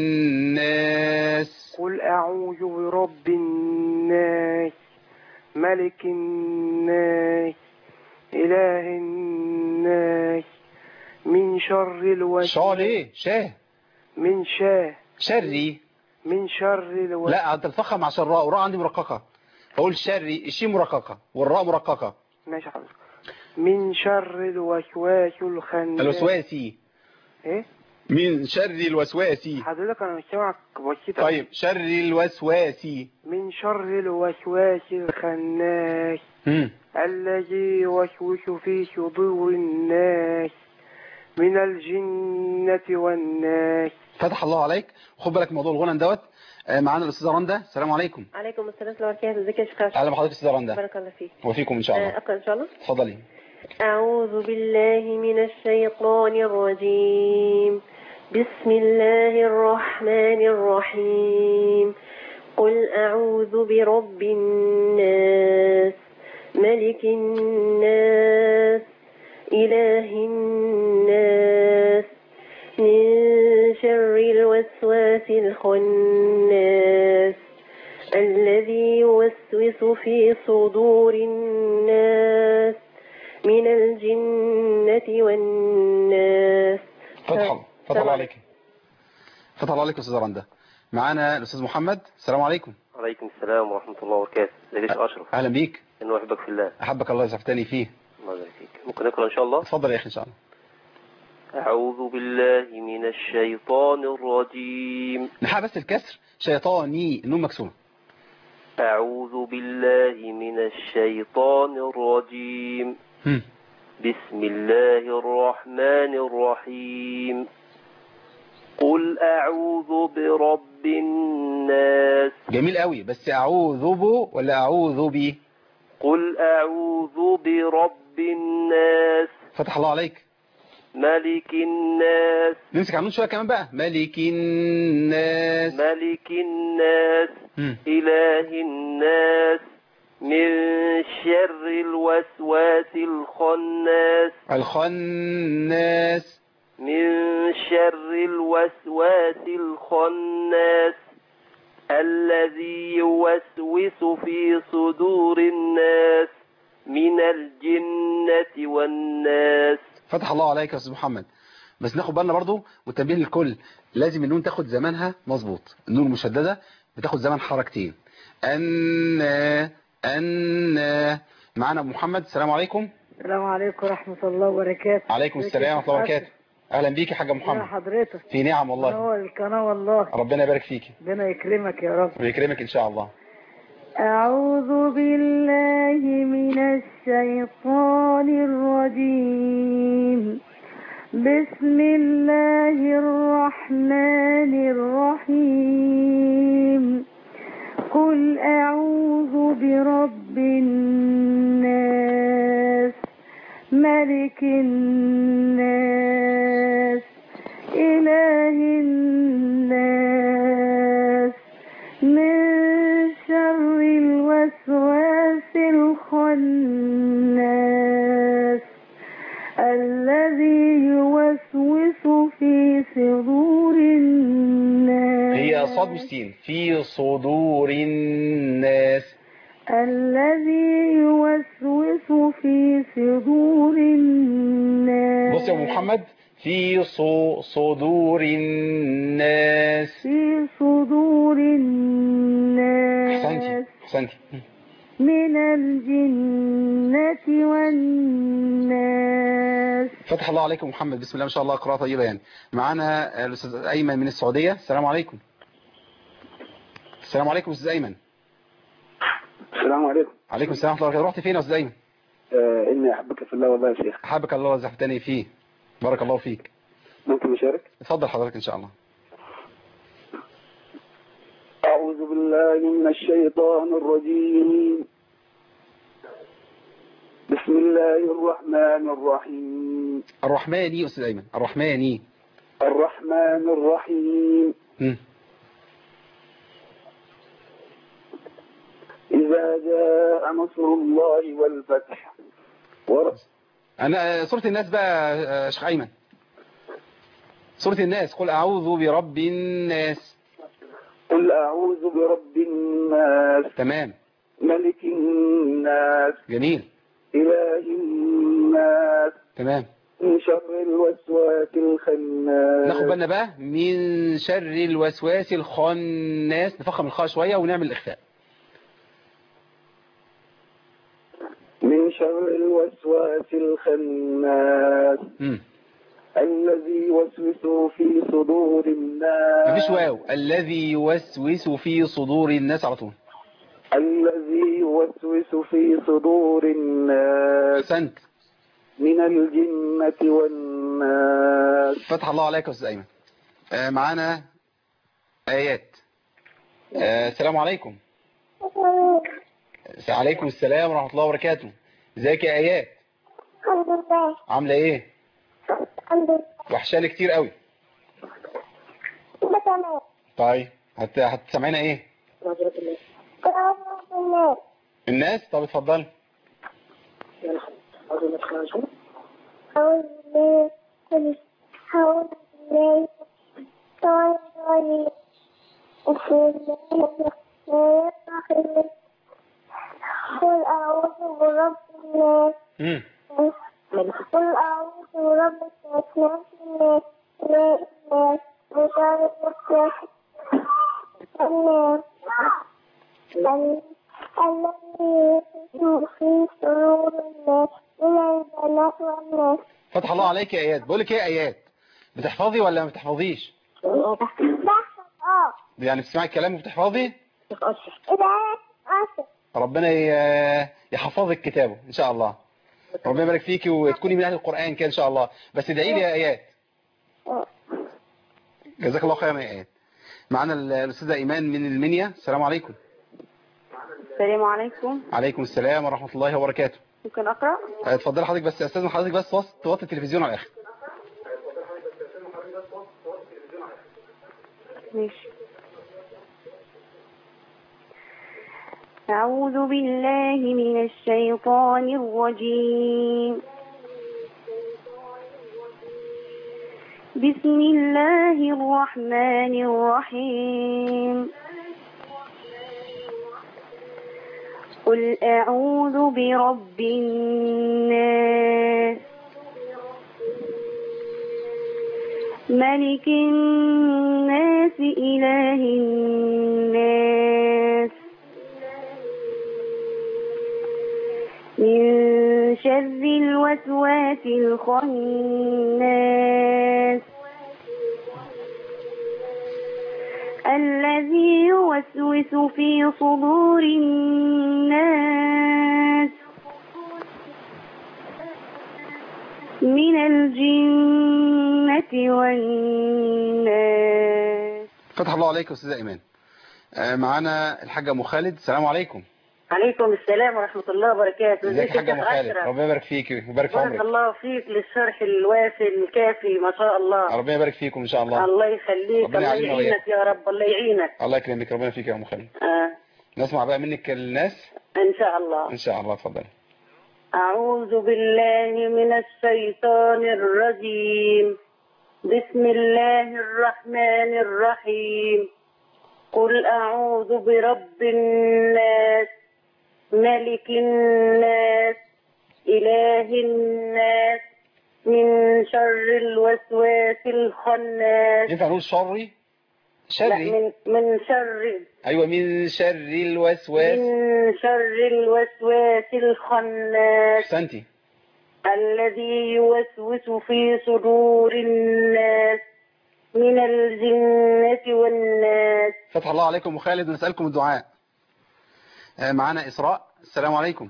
الناس قل أعوذ برب الناس ملك الناس إله الناس من شر الوسواس شار ايه شاه من شاه شري من شر الوسواس لا انت تفخم عشان الراء والراء عندي مرققه بقول شري الشين مرققه والراء مرققه ماشي حضرتك من شر الوسواس الخناس الوسواسي ايه من شر الوسواسي حضرتك انا مش سامعك بسيطة طيب شر الوسواسي من شر الوسواس الخناس مم. الذي يوسوس في صدور الناس من الجنة والناس فتح الله عليك خد بالك من موضوع الغنى دوت آه، معانا الاستاذه رندا السلام عليكم عليكم السلام ورحمة الله وبركاته ازيك يا شيخ هاشم؟ اهلا بحضرتك استاذه رندا بارك الله فيك وفيكم ان شاء آه، الله أقرأ إن شاء الله اتفضلي أعوذ بالله من الشيطان الرجيم بسم الله الرحمن الرحيم قل أعوذ برب الناس ملك الناس إله الناس من شر الوسواس الخناس الذي يوسوس في صدور الناس من الجنة والناس فتح الله فتح الله عليك فتح الله عليك يا استاذ رندا معانا الاستاذ محمد السلام عليكم عليكم السلام ورحمة الله وبركاته ازيك يا أشرف اهلا بيك إنه أحبك في الله احبك الله يزفتني فيه الله يبارك فيك ممكن نقرأ إن شاء الله اتفضل يا اخي ان شاء الله أعوذ بالله من الشيطان الرجيم نحقق بس الكسر شيطاني النون مكسوره أعوذ بالله من الشيطان الرجيم هم. بسم الله الرحمن الرحيم قل أعوذ برب الناس جميل قوي بس اعوذ بو ولا اعوذ بي قل أعوذ برب الناس فتح الله عليك ملك الناس نمسك عنون شويه كمان بقى ملك الناس ملك الناس هم. إله الناس من شر الوسواس الخناس الخناس من شر الوسواس الخناس الذي يوسوس في صدور الناس من الجنة والناس فتح الله عليك يا استاذ محمد بس ناخد بالنا برضو والتنبيه للكل لازم النون تاخد زمانها مظبوط النون المشدده بتاخد زمن حركتين ان ان معانا ابو محمد السلام عليكم السلام عليكم ورحمة الله وبركاته عليكم السلام ورحمه الله وبركاته اهلا بيك يا حاجه يا محمد حضرتك في نعم والله هو القناة والله ربنا يبارك فيك ربنا يكرمك يا رب ويكرمك ان شاء الله أعوذ بالله من الشيطان الرجيم بسم الله الرحمن الرحيم قل أعوذ برب الناس ملك الناس إله الناس من شر الوسواس الخناس الذي يوسوس في صدور الناس هي صاد مستين في صدور الناس الذي يوسوس في صدور الناس بص يا ابو محمد في صو صدور الناس في صدور الناس احسنتي احسنتي من الجنة والناس فتح الله عليكم محمد بسم الله ما شاء الله قراءة طيبة يعني معانا الأستاذ أيمن من السعودية السلام عليكم السلام عليكم أستاذ أيمن السلام عليكم عليكم السلام ورحمة الله وبركاته رحت فين يا أستاذ أيمن آه إني أحبك في الله والله يا شيخ أحبك الله وزحفتني فيه بارك الله فيك ممكن نشارك اتفضل حضرتك إن شاء الله أعوذ بالله من الشيطان الرجيم بسم الله الرحمن الرحيم الرحماني أستاذ أيمن الرحماني الرحمن الرحيم مم. إذا جاء نصر الله والفتح ور... أنا سورة الناس بقى يا شيخ أيمن سورة الناس قل أعوذ برب الناس قل أعوذ برب الناس تمام ملك الناس جميل إله الناس تمام من شر الوسواس الخناس ناخد بالنا بقى من شر الوسواس الخناس نفخم الخاء شوية ونعمل الإخفاء من شر الوسواس الخناس مم. الذي يوسوس في صدور الناس مفيش واو الذي يوسوس في صدور الناس على طول الذي يوسوس في صدور الناس أحسنت من الجنة والناس فتح الله عليك يا أستاذ أيمن آه معانا آيات آه السلام عليكم عليكم السلام ورحمة الله وبركاته ازيك يا آيات الحمد لله عاملة ايه الحمد لله وحشاني كتير قوي تمام طيب هت... هتسمعينا ايه قل أعوذ برب الناس الناس طب اتفضلي أعوذ بالله قل أعوذ بالله الشيطان الرجيم بسم الله الرحمن الرحيم قل أعوذ برب الناس امم قل أعوذ برب الناس مالك الناس إله الناس من شر الوسواس الناس ال- الذي يوسوس في صدور الناس من البنات والناس فتح الله عليك يا ايات بقول لك ايه يا ايات بتحفظي ولا ما بتحفظيش بحث اه يعني بتسمعي الكلام وبتحفظي إذا أسف ربنا ي- يحفظك كتابه ان شاء الله ربنا يبارك فيكي وتكوني من اهل القران كده ان شاء الله بس ادعي لي يا ايات جزاك الله خيرا يا ايات معانا ال- الاستاذه ايمان من المنيا السلام عليكم السلام عليكم عليكم السلام ورحمه الله وبركاته ممكن أقرأ اتفضلي حضرتك بس استاذن حضرتك بس وص- توطي التلفزيون على الاخر ماشي أعوذ بالله من الشيطان الرجيم بسم الله الرحمن الرحيم قل أعوذ برب الناس ملك الناس إله الناس من شر الوسواس الخناس الذي يوسوس في صدور الناس من الجنة والناس فتح الله عليك يا استاذه ايمان آه، معانا الحاجه ام خالد السلام عليكم عليكم السلام ورحمة الله وبركاته ازيك يا حاجه ام شيخ خالد أشرف؟ ربنا يبارك فيكي ويبارك في بارك عمرك الله فيك للشرح الوافي الكافي ما شاء الله ربنا يبارك فيكم ان شاء الله الله يخليك ربنا الله يعيننا يعينك وإياك. يا رب الله يعينك الله يكرمك ربنا فيك يا ام خالد آه. نسمع بقى منك الناس إن شاء الله ان شاء الله اتفضلي أعوذ بالله من الشيطان الرجيم بسم الله الرحمن الرحيم قل أعوذ برب الناس ملك الناس إله الناس من شر الوسواس الخناس ينفع نقول شري لا شري من من شر ايوه من شر الوسواس من شر الوسواس الخناس احسنتي الذي يوسوس في صدور الناس من الجنة والناس فتح الله عليكم ام خالد ونسالكم الدعاء آه، معانا اسراء السلام عليكم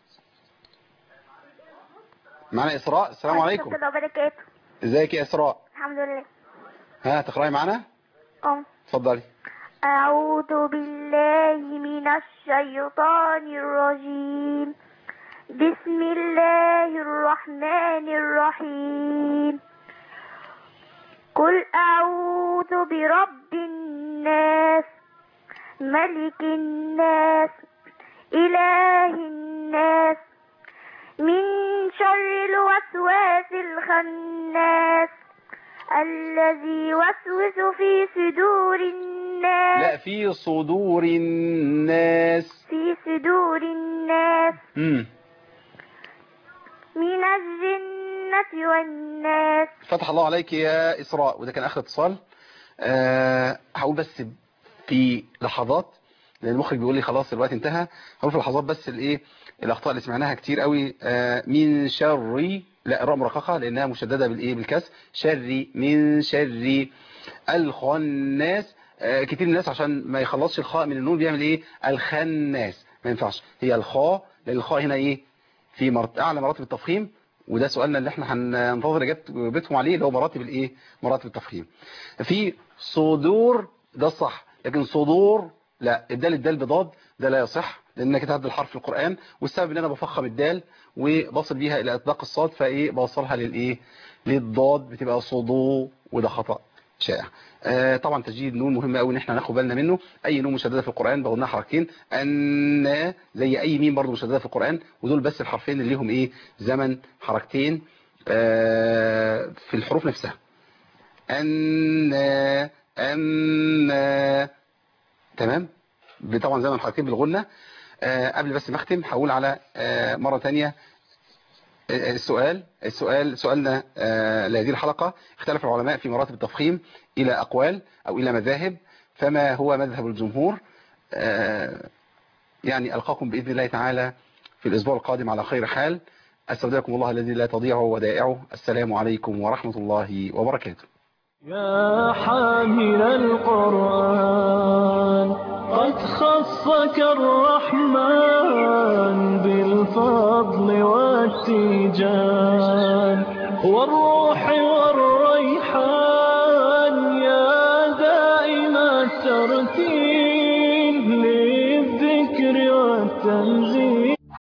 معانا اسراء السلام عليكم ورحمة الله وبركاته ازيك يا اسراء الحمد لله ها تقراي معانا أم. اتفضلي أعوذ بالله من الشيطان الرجيم بسم الله الرحمن الرحيم قل أعوذ برب الناس ملك الناس إله الناس من شر الوسواس الخناس الذي يوسوس في صدور الناس لا في صدور الناس في صدور الناس امم من الجنة والناس فتح الله عليك يا إسراء وده كان آخر اتصال أه هقول بس في لحظات لأن المخرج بيقول لي خلاص الوقت انتهى هقول في لحظات بس الايه الأخطاء اللي سمعناها كتير قوي أه من شر لا الراء مرققة لأنها مشددة بالإيه بالكسر شر من شر الخناس أه كتير من الناس عشان ما يخلصش الخاء من النون بيعمل إيه الخناس ما ينفعش هي الخاء لأن الخاء هنا إيه في مرت... أعلى مراتب التفخيم وده سؤالنا اللي احنا هننتظر اجابتكم عليه اللي هو مراتب الايه مراتب التفخيم في صدور ده الصح لكن صدور لا الدال الدال بضاد ده لا يصح لان كده هدي الحرف في القرآن والسبب ان انا بفخم الدال وبصل بيها الى اطلاق الصاد فايه بوصلها للايه للضاد بتبقى صدو وده خطأ شائع آه طبعا تجديد نون مهم قوي ان احنا ناخد بالنا منه اي نون مشدده في القران بقولنا حركتين ان زي اي ميم برضو مشدده في القران ودول بس الحرفين اللي ليهم ايه زمن حركتين آه في الحروف نفسها ان ان تمام طبعا زمن حركتين بالغنه آه قبل بس ما اختم هقول على آه مره ثانيه السؤال السؤال سؤالنا آه لهذه الحلقة اختلف العلماء في مراتب التفخيم إلى أقوال أو إلى مذاهب فما هو مذهب الجمهور آه يعني ألقاكم بإذن الله تعالى في الأسبوع القادم على خير حال أستودعكم الله الذي لا تضيع ودائعه السلام عليكم ورحمة الله وبركاته يا حامل القرآن قد خصك الرحمن بالفضل والتيجان والروح